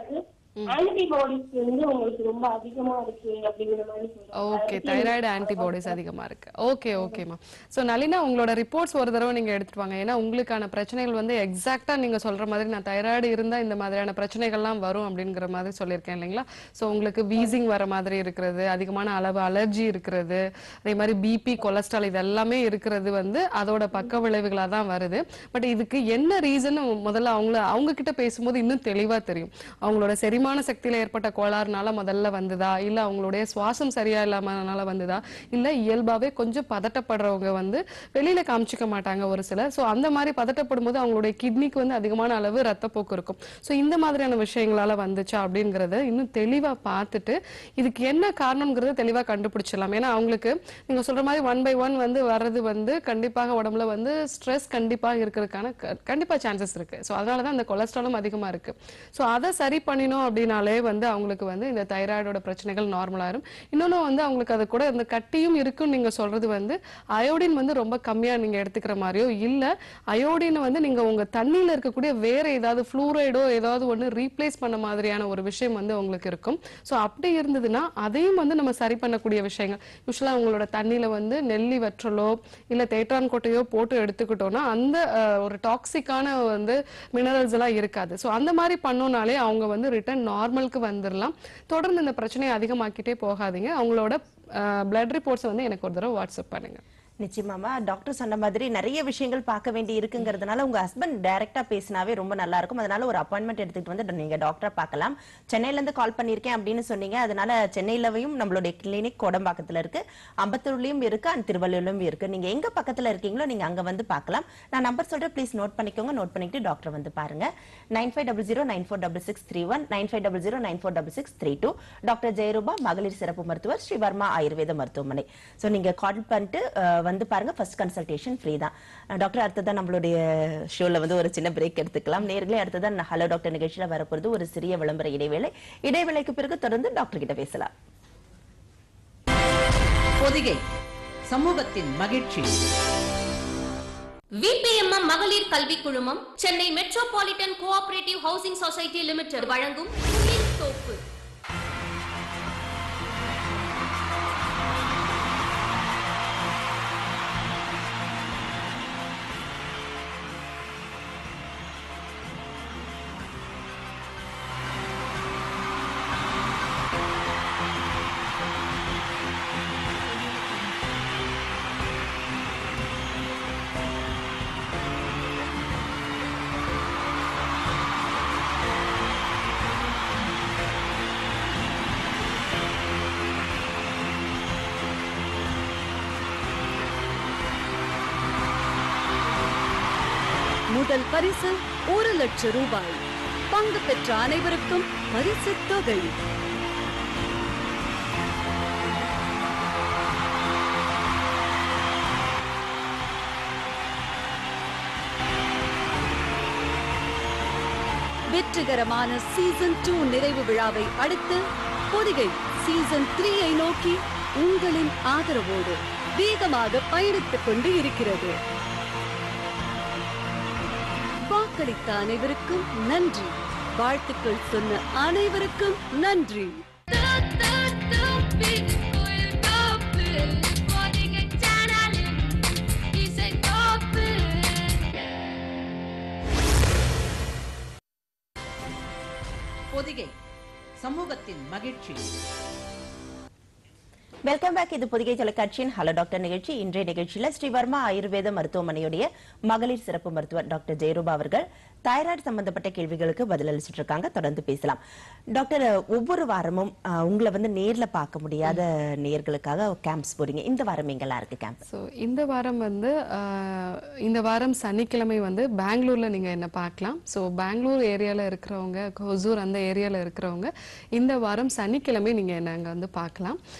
ஆன்டிபாடிஸ் வந்து உங்களுக்கு ரொம்ப அதிகமா இருக்கு அப்படிங்கிற மாதிரி சொல்றாங்க ஓகே தைராய்டு ஆன்டிபாடிஸ் அதிகமா இருக்கு ஓகே ஓகேம்மா ஸோ நளினா உங்களோட ரிப்போர்ட்ஸ் ஒரு தடவை நீங்க எடுத்துட்டு வாங்க ஏன்னா உங்களுக்கான பிரச்சனைகள் வந்து எக்ஸாக்டா நீங்க சொல்ற மாதிரி நான் தைராய்டு இருந்தா இந்த மாதிரியான பிரச்சனைகள்லாம் வரும் அப்படிங்கிற மாதிரி சொல்லியிருக்கேன் இல்லைங்களா ஸோ உங்களுக்கு வீசிங் வர மாதிரி இருக்கிறது அதிகமான அளவு அலர்ஜி இருக்கிறது அதே மாதிரி பிபி கொலஸ்ட்ரால் இது எல்லாமே இருக்கிறது வந்து அதோட பக்க விளைவுகளா தான் வருது பட் இதுக்கு என்ன ரீசன் முதல்ல அவங்கள அவங்க கிட்ட பேசும்போது இன்னும் தெளிவா தெரியும் அவங்களோட செரிமான சக்தியில ஏற்பட்ட கோளாறுனால முதல்ல வந்ததா இல்ல அவங்களுடைய சுவாசம் சரியா இல்லாமனால வந்ததா இல்ல இயல்பாவே கொஞ்சம் பதட்டப்படுறவங்க வந்து வெளியில காமிச்சிக்க மாட்டாங்க ஒரு சிலர் சோ அந்த மாதிரி பதட்டப்படும் போது அவங்களுடைய கிட்னிக்கு வந்து அதிகமான அளவு ரத்தப்போக்கு இருக்கும் சோ இந்த மாதிரியான விஷயங்களால வந்துச்சா அப்படிங்கறத இன்னும் தெளிவா பார்த்துட்டு இதுக்கு என்ன காரணம்ங்கிறத தெளிவா கண்டுபிடிச்சிடலாம் ஏன்னா அவங்களுக்கு நீங்க சொல்ற மாதிரி ஒன் பை ஒன் வந்து வர்றது வந்து கண்டிப்பாக உடம்புல வந்து ஸ்ட்ரெஸ் கண்டிப்பாக இருக்கிறதுக்கான க- கண்டிப்பா சான்சஸ் இருக்கு சோ அதனால தான் அந்த கொலஸ்ட்ராலும் அதிகமா இருக்கு சோ அதை சரி பண்ணினோம் அப்படின்னாலே வந்து அவங்களுக்கு வந்து இந்த தைராய்டோட பிரச்சனைகள் நார்மலாயிரும் இன்னொன்னு வந்து அவங்களுக்கு அது கூட இந்த கட்டியும் இருக்குன்னு நீங்க சொல்றது வந்து அயோடின் வந்து ரொம்ப கம்மியா நீங்க எடுத்துக்கிற மாதிரியோ இல்ல அயோடின் வந்து நீங்க உங்க தண்ணியில இருக்கக்கூடிய வேற ஏதாவது ஃப்ளூரைடோ ஏதாவது ஒண்ணு ரீப்ளேஸ் பண்ண மாதிரியான ஒரு விஷயம் வந்து உங்களுக்கு இருக்கும் சோ அப்படி இருந்ததுன்னா அதையும் வந்து நம்ம சரி பண்ணக்கூடிய விஷயங்கள் யூஸ்வலா உங்களோட தண்ணியில வந்து நெல்லி வற்றலோ இல்ல தேற்றான் கொட்டையோ போட்டு எடுத்துக்கிட்டோம்னா அந்த அஹ், ஒரு டாக்ஸிக்கான வந்து மினரல்ஸ் எல்லாம் இருக்காது சோ அந்த மாதிரி பண்ணோம்னாலே அவங்க வந்து ரிட்டர்ன் நார்மலுக்கு வந்துடலாம் தொடர்ந்து இந்த பிரச்சனையை அதிகமாக்கிட்டே போகாதீங்க அவங்களோட பிளட் ரிப்போர்ட்ஸ் வந்து எனக்கு ஒரு தடவை வாட்ஸ்அப் பண்ணுங்க நிச்சயமாமா டாக்டர் சொன்ன மாதிரி நிறைய விஷயங்கள் பார்க்க வேண்டி இருக்குங்கிறதுனால உங்க ஹஸ்பண்ட் டைரக்டா பேசினாவே ரொம்ப நல்லா இருக்கும் அதனால ஒரு அப்பாயின்மெண்ட் எடுத்துக்கிட்டு வந்து நீங்க டாக்டரை பார்க்கலாம் சென்னையில இருந்து கால் பண்ணியிருக்கேன் அப்படின்னு சொன்னீங்க அதனால சென்னையிலவையும் நம்மளுடைய கிளினிக் கோடம்பாக்கத்துல இருக்கு அம்பத்தூர்லயும் இருக்கு அண்ட் திருவள்ளூர்லயும் இருக்கு நீங்க எங்க பக்கத்துல இருக்கீங்களோ நீங்க அங்க வந்து பார்க்கலாம் நான் நம்பர் சொல்றேன் ப்ளீஸ் நோட் பண்ணிக்கோங்க நோட் பண்ணிட்டு டாக்டர் வந்து பாருங்க nine five double zero nine four double six three one nine five double zero nine four double six three two doctor Jayaruba மகளிர் சிறப்பு மருத்துவர் ஸ்ரீவர்மா ஆயுர்வேத மருத்துவமனை ஸோ நீங்க கால் பண்ணிட்டு அஹ், வந்து பாருங்க ஃபர்ஸ்ட் கன்சல்டேஷன் ஃப்ரீ தான் அஹ், டாக்டர் அடுத்ததான் நம்மளுடைய ஷோல வந்து ஒரு சின்ன பிரேக் எடுத்துக்கலாம் நேர்களே அடுத்ததான் ஹலோ டாக்டர் நிகழ்ச்சியில வரப்போறது ஒரு சிறிய விளம்பர இடைவேளை இடைவேளைக்கு பிறகு தொடர்ந்து டாக்டர் கிட்ட பேசலாம் பொதிகை சமூகத்தின் மகிழ்ச்சி விபிஎம்எம் மகளிர் கல்வி குழுமம் Chennai metropolitan cooperative housing society limited வழங்கும் குயில் தோப்பு முதல் பரிசு ஒரு லட்சம் ரூபாய் பங்கு பெற்ற அனைவருக்கும் பரிசு தொகை வெற்றிகரமான சீசன் டூ நிறைவு விழாவை அடுத்து பொதிகை சீசன் த்ரீயை நோக்கி உங்களின் ஆதரவோடு வேகமாக பயணித்துக் கொண்டு இருக்கிறது வாக்களித்த அனைவருக்கும் நன்றி வாழ்த்துக்கள் சொன்ன அனைவருக்கும் நன்றி பொதிகை சமூகத்தின் மகிழ்ச்சி வெல்கம் பேக் இது புதிகை தொலைக்காட்சியின் ஹலோ டாக்டர் நிகழ்ச்சி இன்றைய நிகழ்ச்சியில ஸ்ரீவர்மா ஆயுர்வேத மருத்துவமனையுடைய மகளிர் சிறப்பு மருத்துவர் டாக்டர் ஜெயரூபா அவர்கள் தைராய்டு சம்பந்தப்பட்ட கேள்விகளுக்கு பதிலளிச்சிட்டு இருக்காங்க தொடர்ந்து பேசலாம் டாக்டர் ஒவ்வொரு வாரமும் அஹ், உங்களை வந்து நேர்ல பார்க்க முடியாத நேர்களுக்காக கேம்ப்ஸ் போறீங்க இந்த வாரம் எங்கெல்லாம் இருக்கு கேம்ப் ஸோ இந்த வாரம் வந்து ஆஹ், இந்த வாரம் சனிக்கிழமை வந்து பெங்களூர்ல நீங்க என்ன பார்க்கலாம் ஸோ பெங்களூர் ஏரியால இருக்கிறவங்க ஹொசூர் அந்த ஏரியால இருக்கிறவங்க இந்த வாரம் சனிக்கிழமை நீங்க என்ன அங்க வந்து பார்க்கலாம் ஸோ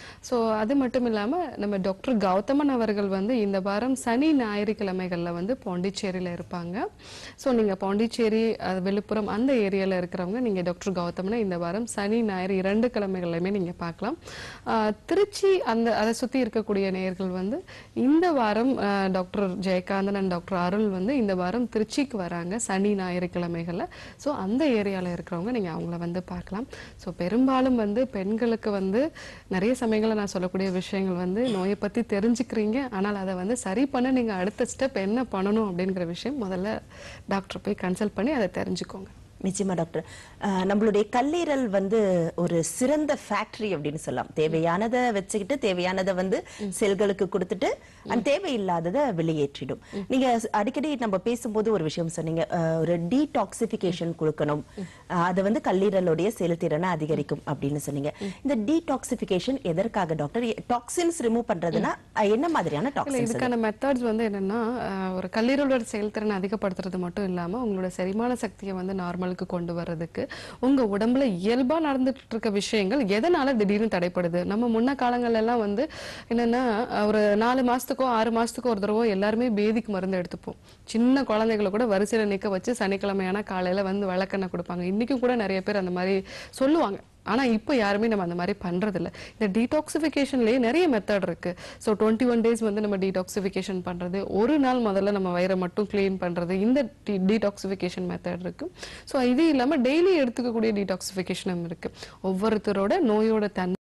அது மட்டும் இல்லாம நம்ம டாக்டர் கௌதமன் அவர்கள் வந்து இந்த வாரம் சனி ஞாயிற்றுக்கிழமைகள்ல வந்து பாண்டிச்சேரியில இருப்பாங்க ஸோ நீங்க பாண்டிச்சேரி அது விழுப்புரம் அந்த ஏரியால இருக்கிறவங்க நீங்க டாக்டர் கௌதமனை இந்த வாரம் சனி ஞாயிறு இரண்டு கிழமைகள்லையுமே நீங்க பார்க்கலாம் ஆஹ் திருச்சி அந்த அதை சுத்தி இருக்கக்கூடிய நேயர்கள் வந்து இந்த வாரம் ஆஹ் doctor Jayakanthan and doctor Arul வந்து இந்த வாரம் திருச்சிக்கு வராங்க சனி ஞாயிற்றுக்கிழமைகள்ல ஸோ அந்த ஏரியால இருக்கிறவங்க நீங்க அவங்கள வந்து பார்க்கலாம் ஸோ பெரும்பாலும் வந்து பெண்களுக்கு வந்து நிறைய சமயங்களில் நான் சொல்லக்கூடிய விஷயங்கள் வந்து நோயை பத்தி தெரிஞ்சுக்கிறீங்க ஆனால் அதை வந்து சரி பண்ண நீங்க அடுத்த ஸ்டெப் என்ன பண்ணணும் அப்படிங்கிற விஷயம் முதல்ல டாக்டர் போய் கன்சல்ட் பண்ணி அதை தெரிஞ்சுக்கோங்க நிச்சயமா டாக்டர் அஹ், நம்மளுடைய கல்லீரல் வந்து ஒரு சிறந்த ஃபேக்டரி அப்படின்னு சொல்லலாம் தேவையானதை வச்சுக்கிட்டு தேவையானதை வந்து செல்களுக்கு கொடுத்துட்டு அந்த தேவையில்லாததை வெளியேற்றிடும் நீங்க அடிக்கடி நம்ம பேசும்போது ஒரு விஷயம் சொன்னீங்க அஹ், ஒரு டீடாக்சிபிகேஷன் கொடுக்கணும் அஹ், அது வந்து கல்லீரலுடைய செயல்திறனை அதிகரிக்கும் அப்படின்னு சொன்னீங்க இந்த டீடாக்சிபிகேஷன் எதற்காக டாக்டர் டாக்ஸின்ஸ் ரிமூவ் பண்றதுன்னா அஹ், என்ன மாதிரியான இல்ல டாக்ஸின்ஸ் இதுக்கான மெத்தட்ஸ் வந்து என்னன்னா அஹ், ஒரு கல்லீரலோட செயல்திறனை அதிகப்படுத்துறது மட்டும் இல்லாம உங்களோட செரிமான சக்தியை வந்து நார்மலுக்கு கொண்டு வர்றதுக்கு உங்க உடம்புல இயல்பா நடந்துட்டு இருக்க விஷயங்கள் எதனால திடீர்னு தடைப்படுது நம்ம முன்ன காலங்கள்ல எல்லாம் வந்து என்னன்னா அஹ், ஒரு நாலு மாசத்துக்கோ ஆறு மாசத்துக்கோ ஒரு தடவை எல்லாருமே பேதிக்கு மருந்து எடுத்துப்போம் சின்ன குழந்தைகளை கூட வரிசையில நிக்க வச்சு சனிக்கிழமையான காலையில வந்து விளக்கெண்ணெய் கொடுப்பாங்க இன்னைக்கும் கூட நிறைய பேர் அந்த மாதிரி சொல்லுவாங்க ஆனா இப்போ யாருமே நம்ம அந்த மாதிரி பண்றது இல்ல இந்த டீடாக்சிஃபிகேஷன்லயே நிறைய மெத்தட் இருக்கு ஸோ டுவெண்ட்டி ஒன் டேஸ் வந்து நம்ம டீடாக்சிஃபிகேஷன் பண்றது ஒரு நாள் முதல்ல நம்ம வயிறை மட்டும் க்ளீன் பண்றது இந்த டீடாக்சிஃபிகேஷன் மெத்தட் இருக்கு ஸோ இது இல்லாம டெய்லி எடுத்துக்கக்கூடிய டீடாக்சிஃபிகேஷனும் இருக்கு ஒவ்வொருத்தரோட நோயோட தன்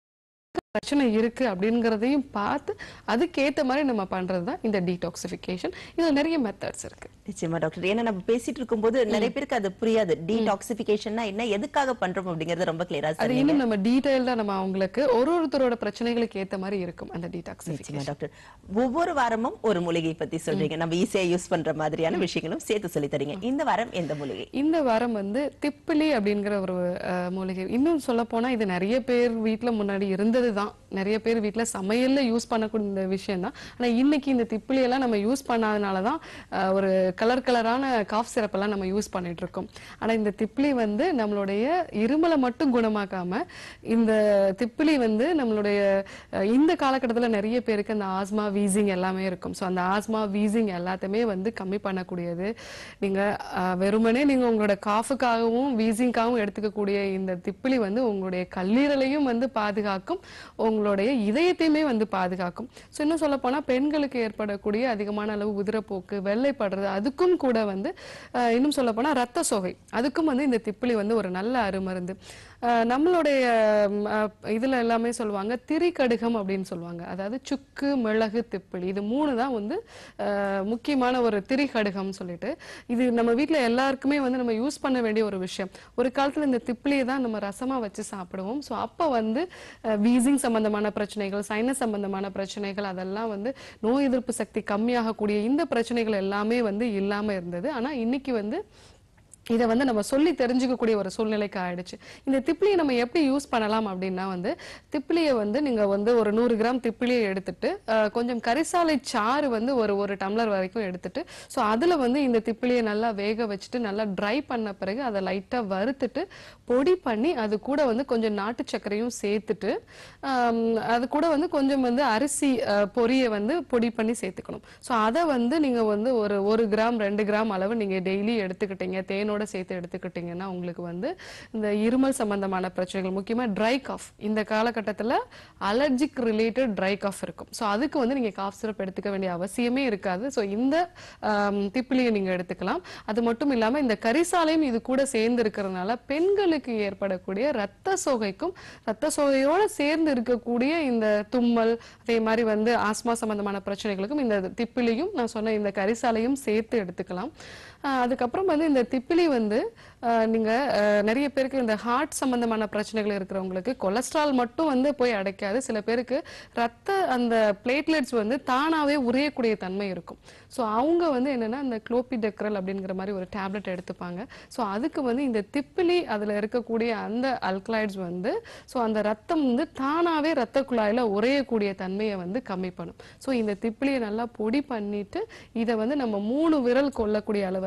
பிரச்சனை இருக்கு அப்படிங்கறதையும் பார்த்து அதுக்கேத்த மாதிரி நம்ம பண்றது தான் இந்த டீடாக்சிஃபிகேஷன் இதுல நிறைய மெத்தட்ஸ் இருக்கு நிச்சயமா டாக்டர் ஏன்னா நம்ம பேசிட்டு இருக்கும்போது நிறைய பேருக்கு அது புரியாது டீடாக்சிபிகேஷன்னா என்ன எதுக்காக பண்றோம் அப்படிங்கறது ரொம்ப கிளியரா அது சொன்னீங்க இன்னும் நம்ம டீடைல்டா நம்ம அவங்களுக்கு ஒரு ஒருத்தரோட பிரச்சனைகளுக்கு ஏத்த மாதிரி இருக்கும் அந்த டீடாக்சிஃபிகேஷன் நிச்சயமா டாக்டர் ஒவ்வொரு வாரமும் ஒரு மூலிகை பத்தி சொல்றீங்க நம்ம ஈஸியா யூஸ் பண்ற மாதிரியான விஷயங்களும் சேர்த்து சொல்லி தரீங்க இந்த வாரம் எந்த மூலிகை இந்த வாரம் வந்து திப்பிலி அப்படிங்கிற ஒரு அஹ், மூலிகை இன்னும் சொல்ல போனா இது நிறைய பேர் வீட்ல முன்னாடி இருந்தது தான் நிறைய பேர் வீட்ல சமையல்ல யூஸ் பண்ணக்கூடிய விஷயம் தான் ஆனா இன்னைக்கு இந்த திப்பிலி எல்லாம் நம்ம யூஸ் பண்ணாதனால தான் அஹ், ஒரு கலர் கலரான காஃப் சிரப் எல்லாம் நம்ம யூஸ் பண்ணிட்டு இருக்கோம் ஆனா இந்த திப்பிலி வந்து நம்மளுடைய இருமலை மட்டும் குணமாக்காம இந்த திப்பிலி வந்து நம்மளுடைய அஹ், இந்த காலகட்டத்துல நிறைய பேருக்கு அந்த ஆஸ்மா வீசிங் எல்லாமே இருக்கும் ஸோ அந்த ஆஸ்மா வீசிங் எல்லாத்தையுமே வந்து கம்மி பண்ணக்கூடியது நீங்க அஹ், வெறுமனே நீங்க உங்களோட காஃபுக்காகவும் வீசிங்காகவும் எடுத்துக்கக்கூடிய இந்த திப்பிலி வந்து உங்களுடைய கல்லீரலையும் வந்து பாதுகாக்கும் உங்களுடைய இதயத்தையுமே வந்து பாதுகாக்கும் ஸோ இன்னும் சொல்ல போனா பெண்களுக்கு ஏற்படக்கூடிய அதிகமான அளவு உதிரப்போக்கு வெள்ளைப்படுறது அதுக்கும் கூட வந்து அஹ், இன்னும் சொல்ல போனா ரத்த சோகை அதுக்கும் வந்து இந்த திப்பிலி வந்து ஒரு நல்ல அருமருந்து அஹ், நம்மளுடைய ம், அஹ், இதுல எல்லாமே சொல்லுவாங்க திரிகடுகம் அப்படின்னு சொல்லுவாங்க அதாவது சுக்கு மிளகு திப்பிலி இது மூணு தான் வந்து அஹ், முக்கியமான ஒரு திரிகடுகம் சொல்லிட்டு இது நம்ம வீட்ல எல்லாருக்குமே வந்து நம்ம யூஸ் பண்ண வேண்டிய ஒரு விஷயம் ஒரு காலத்துல இந்த திப்பிலியை தான் நம்ம ரசமா வச்சு சாப்பிடுவோம் ஸோ அப்போ வந்து வீசிங் சம்பந்தமான பிரச்சனைகள் சைனஸ் சம்பந்தமான பிரச்சனைகள் அதெல்லாம் வந்து நோய் எதிர்ப்பு சக்தி கம்மியாகக்கூடிய இந்த பிரச்சனைகள் எல்லாமே வந்து இல்லாம இருந்தது ஆனா இன்னைக்கு வந்து இதை வந்து நம்ம சொல்லி தெரிஞ்சுக்கக்கூடிய ஒரு சூழ்நிலைக்கு ஆயிடுச்சு இந்த திப்பிலியை நம்ம எப்படி யூஸ் பண்ணலாம் அப்படின்னா வந்து திப்பிலியை வந்து நீங்க வந்து ஒரு நூறு கிராம் திப்பிலியை எடுத்துட்டு அஹ், கொஞ்சம் கரிசாலை சாறு வந்து ஒரு ஒரு டம்ளர் வரைக்கும் எடுத்துட்டு ஸோ அதுல வந்து இந்த திப்பிலியை நல்லா வேக வச்சுட்டு நல்லா ட்ரை பண்ண பிறகு அதை லைட்டா வறுத்துட்டு பொடி பண்ணி அது கூட வந்து கொஞ்சம் நாட்டு சர்க்கரையும் சேர்த்துட்டு ஆம், அது கூட வந்து கொஞ்சம் வந்து அரிசி அஹ், பொரியை வந்து பொடி பண்ணி சேர்த்துக்கணும் ஸோ அதை வந்து நீங்க வந்து ஒரு ஒரு கிராம் ரெண்டு கிராம் அளவு நீங்க டெய்லி எடுத்துக்கிட்டீங்க தேனோட சேர்த்து எடுத்துக்கிட்டீங்கன்னா உங்களுக்கு வந்து இந்த இருமல் சம்பந்தமான பிரச்சனைகள் முக்கியமா ட்ரை காஃப் இந்த காலகட்டத்துல அலர்ஜிக் ரிலேட்டட் ட்ரை காஃப் இருக்கும் ஸோ அதுக்கு வந்து நீங்க காஃப் சிரப் எடுத்துக்க வேண்டிய அவசியமே இருக்காது ஸோ இந்த ஆம், திப்பிலியை நீங்க எடுத்துக்கலாம் அது மட்டும் இல்லாம இந்த கரிசாலையும் இது கூட சேர்ந்து இருக்கிறதுனால பெண்களுக்கு ஏற்படக்கூடிய ரத்த சோகைக்கும் ரத்த சோகையோட சேர்ந்து இருக்கக்கூடிய இந்த தும்மல் அதே மாதிரி வந்து ஆஸ்மா சம்பந்தமான பிரச்சனைகளுக்கும் இந்த திப்பிலியும் நான் சொன்ன இந்த கரிசாலையும் சேர்த்து எடுத்துக்கலாம் ஆஹ் அதுக்கப்புறம் வந்து இந்த திப்பிலி வந்து ஆஹ் நீங்க ஆஹ் நிறைய பேருக்கு இந்த ஹார்ட் சம்பந்தமான பிரச்சனைகள் இருக்கிறவங்களுக்கு கொலஸ்ட்ரால் மட்டும் வந்து போய் அடைக்காது சில பேருக்கு ரத்த அந்த பிளேட்லெட்ஸ் வந்து தானாவே உறையக்கூடிய தன்மை இருக்கும் ஸோ அவங்க வந்து என்னன்னா இந்த குளோபிடெக்ரல் அப்படிங்கிற மாதிரி ஒரு டேப்லெட் எடுத்துப்பாங்க ஸோ அதுக்கு வந்து இந்த திப்பிலி அதுல இருக்கக்கூடிய அந்த அல்கலாய்ட்ஸ் வந்து ஸோ அந்த ரத்தம் வந்து தானாவே ரத்த குழாயில உறையக்கூடிய தன்மையை வந்து கம்மி பண்ணும் ஸோ இந்த திப்பிலியை நல்லா பொடி பண்ணிட்டு இதை வந்து நம்ம மூணு விரல் கொள்ளக்கூடிய அளவு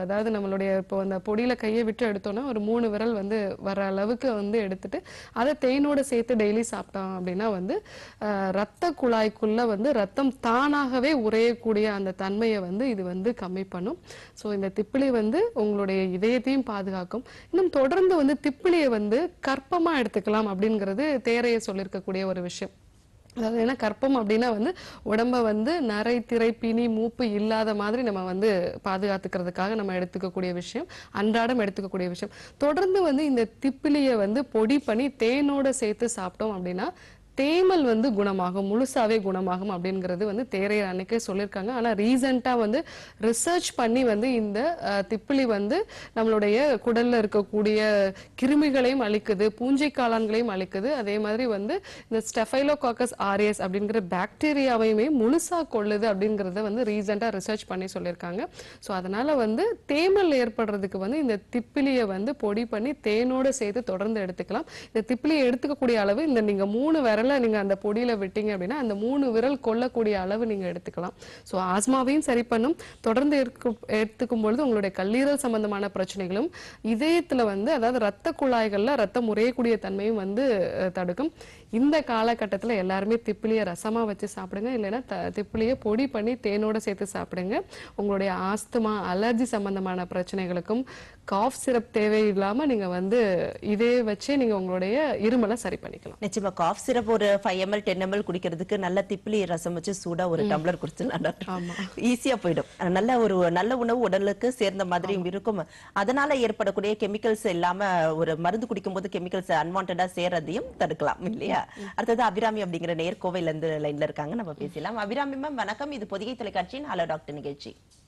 அதாவது நம்மளுடைய இப்போ அந்த பொடியில கையை விட்டு எடுத்தோம்னா ஒரு மூணு விரல் வந்து வர அளவுக்கு வந்து எடுத்துட்டு அதை தேனோட சேர்த்து டெய்லி சாப்பிட்டோம் அப்படின்னா வந்து அஹ், ரத்த குழாய்க்குள்ள வந்து ரத்தம் தானாகவே உறையக்கூடிய அந்த தன்மையை வந்து இது வந்து கம்மி பண்ணும் ஸோ இந்த திப்பிலி வந்து உங்களுடைய இதயத்தையும் பாதுகாக்கும் இன்னும் தொடர்ந்து வந்து திப்பிலியை வந்து கற்பமா எடுத்துக்கலாம் அப்படிங்கிறது தேரைய சொல்லியிருக்கக்கூடிய ஒரு விஷயம் அதாவது ஏன்னா கற்பம் அப்படின்னா வந்து உடம்ப வந்து நரை திரை பிணி மூப்பு இல்லாத மாதிரி நம்ம வந்து பாதுகாத்துக்கிறதுக்காக நம்ம எடுத்துக்கக்கூடிய விஷயம் அன்றாடம் எடுத்துக்கக்கூடிய விஷயம் தொடர்ந்து வந்து இந்த திப்பிலியை வந்து பொடி பண்ணி தேனோட சேர்த்து சாப்பிட்டோம் அப்படின்னா தேமல் வந்து குணமாகும் முழுசாவே குணமாகும் அப்படிங்கிறது வந்து தேரையர் அன்னைக்கே சொல்லியிருக்காங்க ஆனா ரீசெண்டா வந்து ரிசர்ச் பண்ணி வந்து இந்த அஹ், திப்பிலி வந்து நம்மளுடைய குடல்ல இருக்கக்கூடிய கிருமிகளையும் அழிக்குது பூஞ்சை காளான்களையும் அழிக்குது அதே மாதிரி வந்து இந்த ஸ்டெஃபைலோகாக்கஸ் ஆரியஸ் அப்படிங்கிற பாக்டீரியாவையுமே முழுசா கொள்ளுது அப்படிங்கறத வந்து ரீசெண்டா ரிசர்ச் பண்ணி சொல்லியிருக்காங்க ஸோ அதனால வந்து தேமல் ஏற்படுறதுக்கு வந்து இந்த திப்பிலியை வந்து பொடி பண்ணி தேனோட சேர்த்து தொடர்ந்து எடுத்துக்கலாம் இந்த திப்பிலியை எடுத்துக்கக்கூடிய அளவு இந்த நீங்க மூணு விரலை நீங்க அந்த பொடியில விட்டீங்க அப்படின்னா அந்த மூணு விரல் கொள்ளக்கூடிய அளவு நீங்க எடுத்துக்கலாம் ஸோ ஆஸ்மாவையும் சரி பண்ணும் தொடர்ந்து எடுக்கும் எடுத்துக்கும் பொழுது உங்களுடைய கல்லீரல் சம்பந்தமான பிரச்சனைகளும் இதயத்துல வந்து அதாவது ரத்த குழாய்கள்ல ரத்தம் உறையக்கூடிய தன்மையும் வந்து அஹ், தடுக்கும் இந்த காலகட்டத்துல எல்லாருமே திப்பிலியை ரசமா வச்சு சாப்பிடுங்க இல்லைன்னா த- திப்பிலியை பொடி பண்ணி தேனோட சேர்த்து சாப்பிடுங்க உங்களுடைய ஆஸ்துமா அலர்ஜி சம்பந்தமான பிரச்சனைகளுக்கும் காஃப் சிரப் தேவையில்லாம நீங்க வந்து இதே வச்சே நீங்க உங்களுடைய இருமலை சரி பண்ணிக்கலாம் நிச்சயமா காஃப் சிரப் ஒரு ஃபைவ் எம்எல் டென் எம்எல் குடிக்கிறதுக்கு நல்ல திப்பிலி ரசம் வச்சு சூடா ஒரு டம்ளர் குடிச்சிடலாம் டாக்டர் ஈஸியா போயிடும் நல்ல ஒரு நல்ல உணவு உடலுக்கு சேர்ந்த மாதிரியும் இருக்கும் அதனால ஏற்படக்கூடிய கெமிக்கல்ஸ் இல்லாம ஒரு மருந்து குடிக்கும் போது கெமிக்கல்ஸ் அன்வான்டா சேர்றதையும் தடுக்கலாம் இல்லையா அடுத்தது அபிராமி அப்படிங்கிற நேர் கோவையில இருந்து லைன்ல இருக்காங்க நம்ம பேசலாம் அபிராமி மேம் வணக்கம் இது பொதிகை தொலைக்காட்சியின் ஹலோ டாக்டர் நிகழ்ச்சி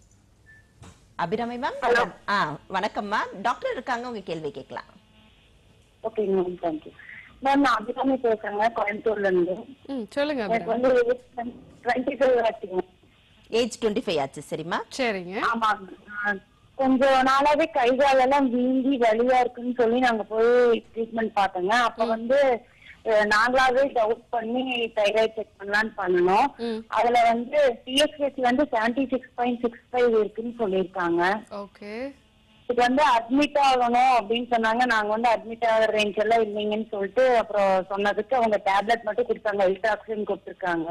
அபிராமி மேம் ஆ வணக்கம் மேம் டாக்டர் இருக்காங்க உங்க கேள்வி கேட்கலாம் ஓகேங்க மேம் தேங்க்யூ மேம் நான் அபிராமி பேசுறேங்க கோயம்புத்தூர்ல இருந்து ம் சொல்லுங்க எனக்கு வந்து டுவெண்ட்டி ஃபைவ் ஆச்சுங்க ஏஜ் டுவெண்ட்டி ஃபைவ் ஆச்சு சரிம்மா சரிங்க ஆமாங்க ஆ, கொஞ்சம் நாளாவே கை காலெல்லாம் வீங்கி வலியா இருக்குன்னு சொல்லி நாங்க போய் ட்ரீட்மெண்ட் பார்த்தோங்க அப்ப வந்து அஹ், நாங்களாவே டவுட் பண்ணி தைராய்டு செக் பண்ணலாம்னு பண்ணணும் அதுல வந்து பிஎஸ்ஹெச் வந்து seventy six point six five இருக்குன்னு சொல்லியிருக்காங்க ஓகே இது வந்து அட்மிட் ஆகணும் அப்படின்னு சொன்னாங்க நாங்க வந்து அட்மிட் ஆகிற ரேஞ்ச் எல்லாம் இல்லைங்கன்னு சொல்லிட்டு அப்புறம் சொன்னதுக்கு அவங்க டேப்லெட் மட்டும் கொடுத்தாங்க எல்டாக்சின் கொடுத்துருக்காங்க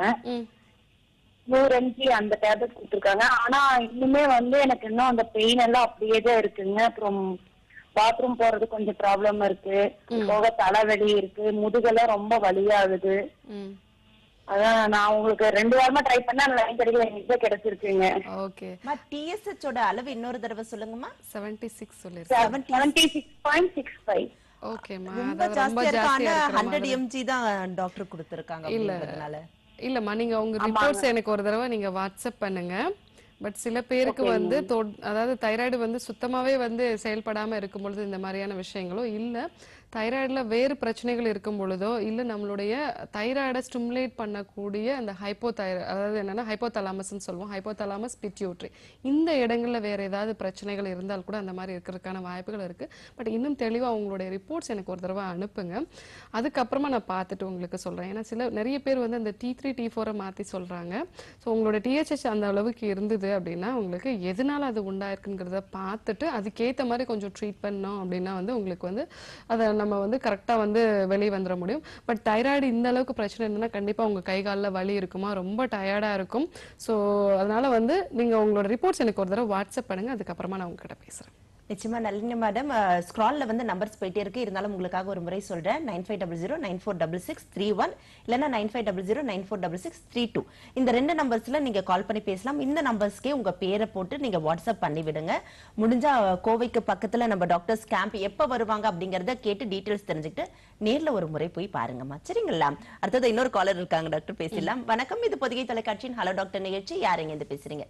நூறு எம்ஜி அந்த டேப்லெட் கொடுத்துருக்காங்க ஆனா இன்னுமே வந்து எனக்கு இன்னும் அந்த பெயின் எல்லாம் அப்படியே தான் இருக்குங்க அப்புறம் பாத்ரூம் போறது கொஞ்சம் ப்ராப்ளம் இருக்கு போக தலைவலி இருக்கு முதுகெல்லாம் ரொம்ப வலியாகுது அதான் நான் உங்களுக்கு ரெண்டு வாரமா ட்ரை பண்ணா லைன் கிடைக்கல எனக்கு தான் கிடைச்சிருக்குங்க ஓகே டிஎஸ்ஹெச் ஓட அளவு இன்னொரு தடவை சொல்லுங்கம்மா செவன்டி சிக்ஸ் சொல்லிருக்கேன் seventy six point six five ஓகேம்மா ரொம்ப அதாவது ரொம்ப ஜாஸ்தியா இருக்கு ஜாஸ்தியா ஆனா இருக்கிற ஹண்ட்ரட் மாதிரி. எம்ஜி தான் டாக்டர் கொடுத்திருக்காங்க இல்ல அப்படின்றதுனால இல்லம்மா நீங்க உங்க ரிப்போர்ட்ஸ் எனக்கு ஒரு தடவை நீங்க வாட்ஸ்அப் பண்ணுங்க பட் சில பேருக்கு Okay, வந்து தொட்- அதாவது தைராய்டு வந்து சுத்தமாவே வந்து செயல்படாம இருக்கும் பொழுது இந்த மாதிரியான விஷயங்களோ இல்ல தைராய்டுல வேறு பிரச்சனைகள் இருக்கும் பொழுதோ இல்ல நம்மளுடைய தைராய்டை ஸ்டிமுலேட் பண்ணக்கூடிய அந்த ஹைப்போ அதாவது என்னன்னா ஹைப்போதலாமஸ்ன்னு சொல்லுவோம் ஹைப்போதலாமஸ் பிட்யூட்ரி இந்த இடங்கள்ல வேற ஏதாவது பிரச்சனைகள் இருந்தால் கூட அந்த மாதிரி இருக்கிறதுக்கான வாய்ப்புகள் இருக்கு பட் இன்னும் தெளிவா உங்களுடைய ரிப்போர்ட்ஸ் எனக்கு ஒரு தடவை அனுப்புங்க அதுக்கப்புறமா நான் பார்த்துட்டு உங்களுக்கு சொல்றேன் ஏன்னா சில நிறைய பேர் வந்து அந்த டி த்ரீ டி ஃபோரை மாற்றி சொல்றாங்க ஸோ உங்களோட டிஹெச்ஹெச் அந்த அளவுக்கு இருந்தது அப்படின்னா உங்களுக்கு எதனால அது உண்டாயிருக்குங்கிறத பார்த்துட்டு அதுக்கேற்ற மாதிரி கொஞ்சம் ட்ரீட் பண்ணோம் அப்படின்னா வந்து உங்களுக்கு வந்து அதை நம்ம வந்து கரெக்டாக வந்து வெளியே வந்துட முடியும் பட் தைராய்டு இந்த அளவுக்கு பிரச்சனை இருந்ததுன்னா கண்டிப்பாக உங்கள் கை காலில் வலி இருக்குமா ரொம்ப டயர்டாக இருக்கும் ஸோ அதனால வந்து நீங்கள் உங்களோட ரிப்போர்ட்ஸ் எனக்கு ஒரு தடவை வாட்ஸ்அப் பண்ணுங்க அதுக்கப்புறமா நான் உங்ககிட்ட பேசுகிறேன் நிச்சயமா நளினி மேடம் ஸ்க்ரால்ல வந்து நம்பர்ஸ் போயிட்டே இருக்கு இருந்தாலும் உங்களுக்காக ஒரு முறை சொல்றேன் nine five double zero nine four double six three one இல்லைன்னா nine five double zero nine four double six three two இந்த ரெண்டு நம்பர்ஸ்ல நீங்க கால் பண்ணி பேசலாம் இந்த நம்பர்ஸ்க்கே உங்க பேரை போட்டு நீங்க வாட்ஸ்அப் பண்ணி விடுங்க முடிஞ்சா அஹ், கோவைக்கு பக்கத்துல நம்ம டாக்டர்ஸ் கேம்ப் எப்ப வருவாங்க அப்படிங்கறத கேட்டு டீடைல்ஸ் தெரிஞ்சுக்கிட்டு நேர்ல ஒரு முறை போய் பாருங்கம்மா சரிங்களா அடுத்தது இன்னொரு காலர் இருக்காங்க டாக்டர் பேசலாம் வணக்கம் இது பொதிகை தொலைக்காட்சியின் ஹலோ டாக்டர் நிகழ்ச்சி யாருங்க இருந்து பேசுறீங்க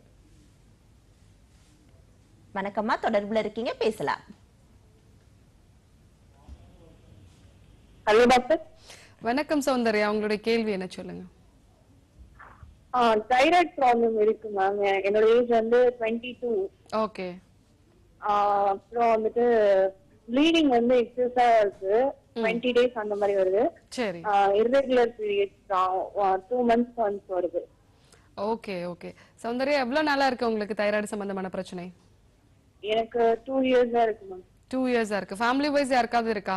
வணக்கம்மா தொடர்புல இருக்கீங்க பேசலாம் ஹலோ டாக்டர் வணக்கம் சௌந்தர்யா உங்களுடைய கேள்வி என்ன சொல்லுங்க தைராய்டு ப்ராப்ளம் இருக்கு மேம் என்னோட ஏஜ் வந்து டுவெண்ட்டி டூ ஓகே அப்புறம் வந்துட்டு ப்ளீடிங் வந்து எக்ஸஸா இருக்கு டுவெண்ட்டி டேஸ் அந்த மாதிரி வருது சரி இர்ரெகுலர் பீரியட்ஸ் தான் டூ மந்த்ஸ் ஒன்ஸ் வருது ஓகே ஓகே சௌந்தர்யா எவ்வளவு நாளா இருக்கு உங்களுக்கு தைராய்டு சம்பந்தமான பிரச்சனை எனக்கு டூ இயர்ஸா இருக்கு மேம் டூ இயர்ஸா இருக்கு ஃபேமிலி வைஸ் யாருக்காவது இருக்கா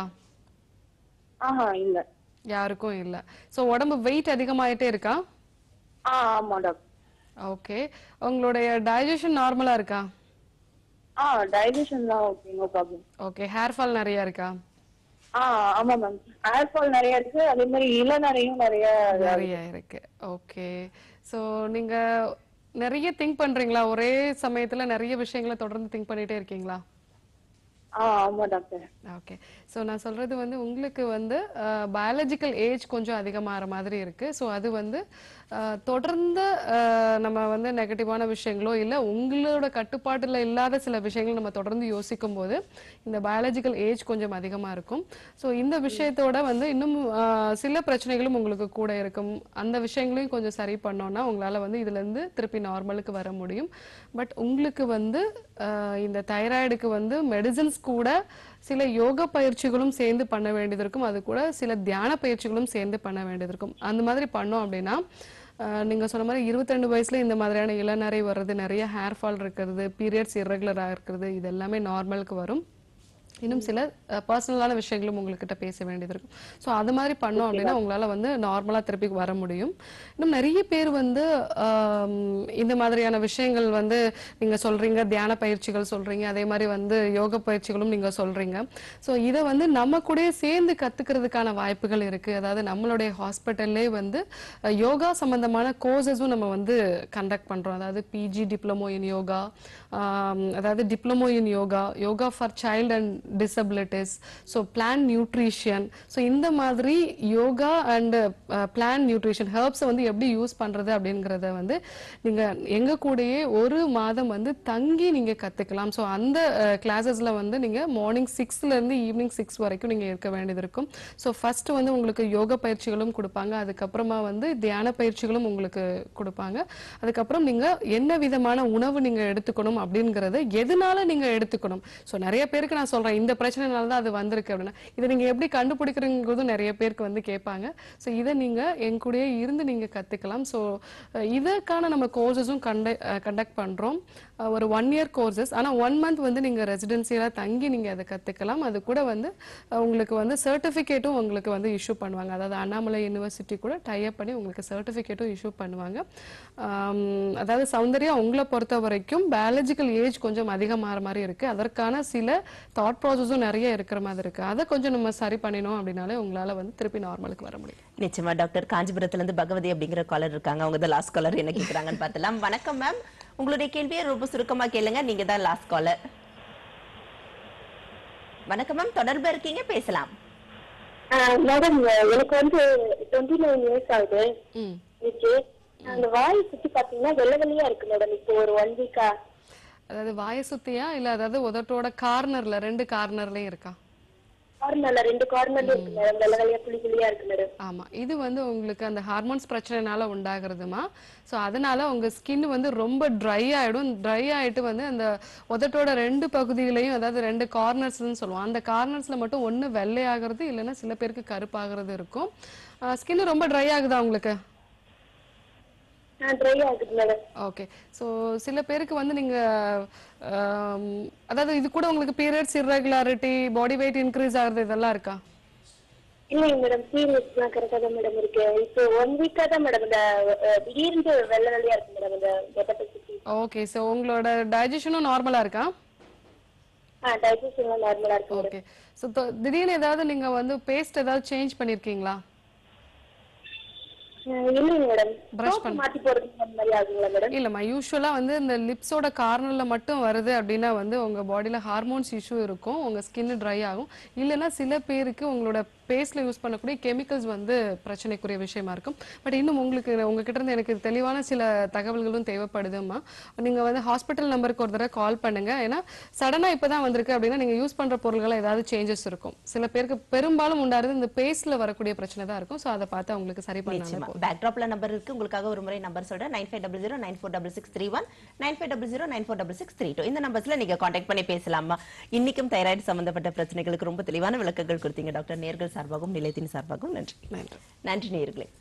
ஆஹா இல்ல யாருக்கும் இல்ல சோ உடம்பு வெயிட் அதிகமாயிட்டே இருக்கா ஆ ஆமா டாக்டர் ஓகே உங்களுடைய டைஜஷன் நார்மலா இருக்கா ஆ டைஜஷன்லாம் okay no problem okay hair fall நிறைய இருக்கா ஆ ஆமா மேம் ஹேர் ஃபால் நிறைய இருக்கு அதே மாதிரி இளநரையும் நிறைய நிறைய இருக்கு ஓகே சோ நீங்க நிறைய திங்க் பண்றீங்களா ஒரே சமயத்துல நிறைய விஷயங்களை தொடர்ந்து திங்க் பண்ணிட்டே இருக்கீங்களா ஆ ஆமா டாக்டர் ஓகே ஸோ நான் சொல்றது வந்து உங்களுக்கு வந்து பயாலஜிக்கல் ஏஜ் கொஞ்சம் அதிகமாகிற மாதிரி இருக்கு ஸோ அது வந்து அஹ், தொடர்ந்து அஹ், நம்ம வந்து நெகட்டிவான விஷயங்களோ இல்லை உங்களோட கட்டுப்பாட்டில் இல்லாத சில விஷயங்கள் நம்ம தொடர்ந்து யோசிக்கும் போது இந்த பயாலஜிக்கல் ஏஜ் கொஞ்சம் அதிகமாக இருக்கும் ஸோ இந்த விஷயத்தோட வந்து இன்னும் அஹ், சில பிரச்சனைகளும் உங்களுக்கு கூட இருக்கும் அந்த விஷயங்களையும் கொஞ்சம் சரி பண்ணோம்னா உங்களால் வந்து இதுலேருந்து திருப்பி நார்மலுக்கு வர முடியும் பட் உங்களுக்கு வந்து அஹ், இந்த தைராய்டுக்கு வந்து மெடிசின்ஸ் கூட சில யோகா பயிற்சிகளும் சேர்ந்து பண்ண வேண்டியது இருக்கும் அது கூட சில தியான பயிற்சிகளும் சேர்ந்து பண்ண வேண்டியது இருக்கும் அந்த மாதிரி பண்ணோம் அப்படின்னா அஹ், நீங்க சொன்ன மாதிரி 22 வயசுல இந்த மாதிரியான இளநரை வர்றது நிறைய ஹேர் ஃபால் இருக்கிறது பீரியட்ஸ் இர்ரெகுலராக இருக்கிறது இது எல்லாமே நார்மலுக்கு வரும் இன்னும் சில பர்சனலான விஷயங்களும் உங்ககிட்ட பேச வேண்டியது இருக்கும் ஸோ அது மாதிரி பண்ணோம் அப்படின்னா உங்களால வந்து நார்மலா திருப்பி வர முடியும் இன்னும் நிறைய பேர் வந்து ஆம், இந்த மாதிரியான விஷயங்கள் வந்து நீங்க சொல்றீங்க தியான பயிற்சிகள் சொல்றீங்க அதே மாதிரி வந்து யோக பயிற்சிகளும் நீங்க சொல்றீங்க ஸோ இதை வந்து நம்ம கூடயே சேர்ந்து கத்துக்கிறதுக்கான வாய்ப்புகள் இருக்கு அதாவது நம்மளுடைய ஹாஸ்பிட்டல்லே வந்து அஹ், யோகா சம்பந்தமான கோர்சஸும் நம்ம வந்து கண்டக்ட் பண்றோம் அதாவது பிஜி டிப்ளமோ இன் யோகா அதாவது diploma in yoga yoga for child and disabilities so plan nutrition so இந்த மாதிரி யோகா அண்ட் பிளான் நியூட்ரிஷன் ஹெர்ப்ஸை வந்து எப்படி யூஸ் பண்றது அப்படிங்கிறத வந்து நீங்க எங்க கூடயே ஒரு மாதம் வந்து தங்கி நீங்க கத்துக்கலாம் ஸோ அந்த கிளாஸஸ்ல வந்து நீங்க மார்னிங் சிக்ஸ்ல இருந்து ஈவினிங் சிக்ஸ் வரைக்கும் நீங்க இருக்க வேண்டியது இருக்கும் ஸோ ஃபர்ஸ்ட் வந்து உங்களுக்கு யோக பயிற்சிகளும் கொடுப்பாங்க அதுக்கப்புறமா வந்து தியான பயிற்சிகளும் உங்களுக்கு கொடுப்பாங்க அதுக்கப்புறம் நீங்க என்ன விதமான உணவு நீங்க எடுத்துக்கணும் அப்படிங்கறத எதனால நீங்க எடுத்துக்கணும் ஸோ நிறைய பேருக்கு நான் சொல்றேன் இந்த பிரச்சனைனால தான் அது வந்திருக்கு அப்படின்னா இதை நீங்க எப்படி கண்டுபிடிக்கிறீங்கிறதும் நிறைய பேருக்கு வந்து கேட்பாங்க ஸோ இதை நீங்க என் கூடயே இருந்து நீங்க கத்துக்கலாம் ஸோ இதற்கான நம்ம கோர்சஸும் கண்ட கண்டக்ட் பண்றோம் அஹ் ஒரு ஒன் இயர் கோர்சஸ் ஆனா ஒன் மந்த் வந்து நீங்க ரெசிடென்சியில தங்கி நீங்க அதை கத்துக்கலாம் அது கூட வந்து அஹ் உங்களுக்கு வந்து சர்டிஃபிகேட்டும் உங்களுக்கு வந்து இஷ்யூ பண்ணுவாங்க அதாவது அண்ணாமலை யூனிவர்சிட்டி கூட டைப் பண்ணி உங்களுக்கு சர்டிஃபிகேட்டும் இஷ்யூ பண்ணுவாங்க ஆம், அதாவது சௌந்தர்யா உங்களை பொறுத்த வரைக்கும் பயாலஜிக்கல் ஏஜ் கொஞ்சம் அதிகமாகிற மாதிரி இருக்கு அதற்கான சில தாட் ப்ராசஸும் நிறைய இருக்கிற மாதிரி இருக்கு அதை கொஞ்சம் நம்ம சரி பண்ணினோம் அப்படின்னாலே உங்களால வந்து திருப்பி நார்மலுக்கு வர முடியும் நிச்சயமா டாக்டர் காஞ்சிபுரத்துல இருந்து பகவதி அப்படிங்கிற காலர் இருக்காங்க அவங்க தான் லாஸ்ட் காலர் என்ன கேக்குறாங்கன்னு பார்த்தலாம் வணக்கம் மேம் உங்களுடைய கேள்வியை ரொம்ப சுருக்கமா கேளுங்க நீங்க தான் லாஸ்ட் காலர் வணக்கம் மேம் தொடர்பு இருக்கீங்க பேசலாம் மேடம் எனக்கு வந்து டுவெண்ட்டி நைன் இயர்ஸ் ஆகுது இன்னைக்கு அந்த வாய் சுத்தி பாத்தீங்கன்னா வெள்ளை வெள்ளையா இருக்கு மேடம் இப்போ ஒரு ஒன் வீக்கா அதாவது வாயை சுத்தியா இல்ல அதாவது உதட்டோட கார்னர்ல ரெண்டு கார்னர்லயும் இருக்கா கார்னர்ல ரெண்டு கார்னர்ல இருக்கு மேடம் வெள்ளை வெள்ளையா புளி புளியா இருக்கு மேடம் ஆமா இது வந்து உங்களுக்கு அந்த ஹார்மோன்ஸ் பிரச்சனைனால உண்டாகிறதுமா ஸோ அதனால உங்க ஸ்கின் வந்து ரொம்ப ட்ரை ஆயிடும் ட்ரை ஆயிட்டு வந்து அந்த உதட்டோட ரெண்டு பகுதிகளையும் அதாவது ரெண்டு கார்னர்ஸ்னு சொல்லுவோம் அந்த கார்னர்ஸ்ல மட்டும் ஒண்ணு வெள்ளையாகிறது இல்லைன்னா சில பேருக்கு கருப்பாகிறது இருக்கும் ஸ்கின் ரொம்ப ட்ரை ஆகுதா உங்களுக்கு ட்ரை ஆகுது மேடம் ஓகே ஸோ சில பேருக்கு வந்து நீங்க ஆம், அதாவது இது கூட உங்களுக்கு periods irregularity body weight increase ஆகுறது இதெல்லாம் இருக்கா இல்லைங்க மேடம் பீரியட்ஸ் எல்லாம் கரெக்டா தான் மேடம் இருக்கு இப்போ ஒன் வீக்கா தான் மேடம் இந்த அஹ், திடீர்னு வெள்ளை வெள்ளையா இருக்கு மேடம் இந்த உதட்டை சுத்தி ஓகே ஸோ உங்களோட டைஜஷனும் நார்மலா இருக்கா ஆ டைஜஷன் எல்லாம் நார்மலா இருக்கு மேடம் ஓகே ஸோ திடீர்னு ஏதாவது நீங்க வந்து பேஸ்ட் ஏதாவது சேஞ்ச் பண்ணிருக்கீங்களா அஹ், இல்லைங்க மேடம் Brush Soap பண்ண- மாத்தி போறது அந்த மாதிரி ஆகுங்களா மேடம் இல்லம்மா யூஸ்வலா வந்து இந்த லிப்ஸோட கார்னர்ல மட்டும் வருது அப்படின்னா வந்து உங்க பாடியில ஹார்மோன்ஸ் இஷ்யூ இருக்கும் உங்க ஸ்கின் ட்ரை ஆகும் இல்லைன்னா சில பேருக்கு உங்களோட பேஸ்ட்ல யூஸ் பண்ணக்கூடிய கெமிக்கல்ஸ் வந்து பிரச்சனைக்குரிய விஷயமா இருக்கும் பட் இன்னும் உங்களுக்கு உங்ககிட்ட இருந்து எனக்கு தெளிவான சில தகவல்களும் தேவைப்படுதும்மா நீங்க வந்து ஹாஸ்பிட்டல் நம்பருக்கு ஒரு தடவை கால் பண்ணுங்க ஏன்னா சடனா இப்பதான் வந்திருக்கு அப்படின்னா நீங்க யூஸ் பண்ற பொருள்கள் ஏதாவது சேஞ்சஸ் இருக்கும் சில பேருக்கு பெரும்பாலும் உண்டாறது இந்த பேஸ்ட்ல வரக்கூடிய பிரச்சனை தான் இருக்கும் ஸோ அதை பார்த்து அவங்களுக்கு சரி பண்ணாங்க நிச்சயமா பேக்ட்ராப்ல நம்பர் இருக்கு உங்களுக்காக ஒரு முறை நம்பர் சொல்றேன் nine five double zero nine four double six three one nine five double zero nine four double six three two இந்த நம்பர்ஸ்ல நீங்க காண்டாக்ட் பண்ணி பேசலாமா இன்னைக்கும் தைராய்டு சம்பந்தப்பட்ட பிரச்சனைகளுக்கு ரொம்ப தெளிவான விளக்கங்கள் கொடுத்தீங்க டாக்டர் நேர்கள் சார்பாகவும் நிலையத்தின் சார்பாகவும் நன்றி நன்றி நேர்களே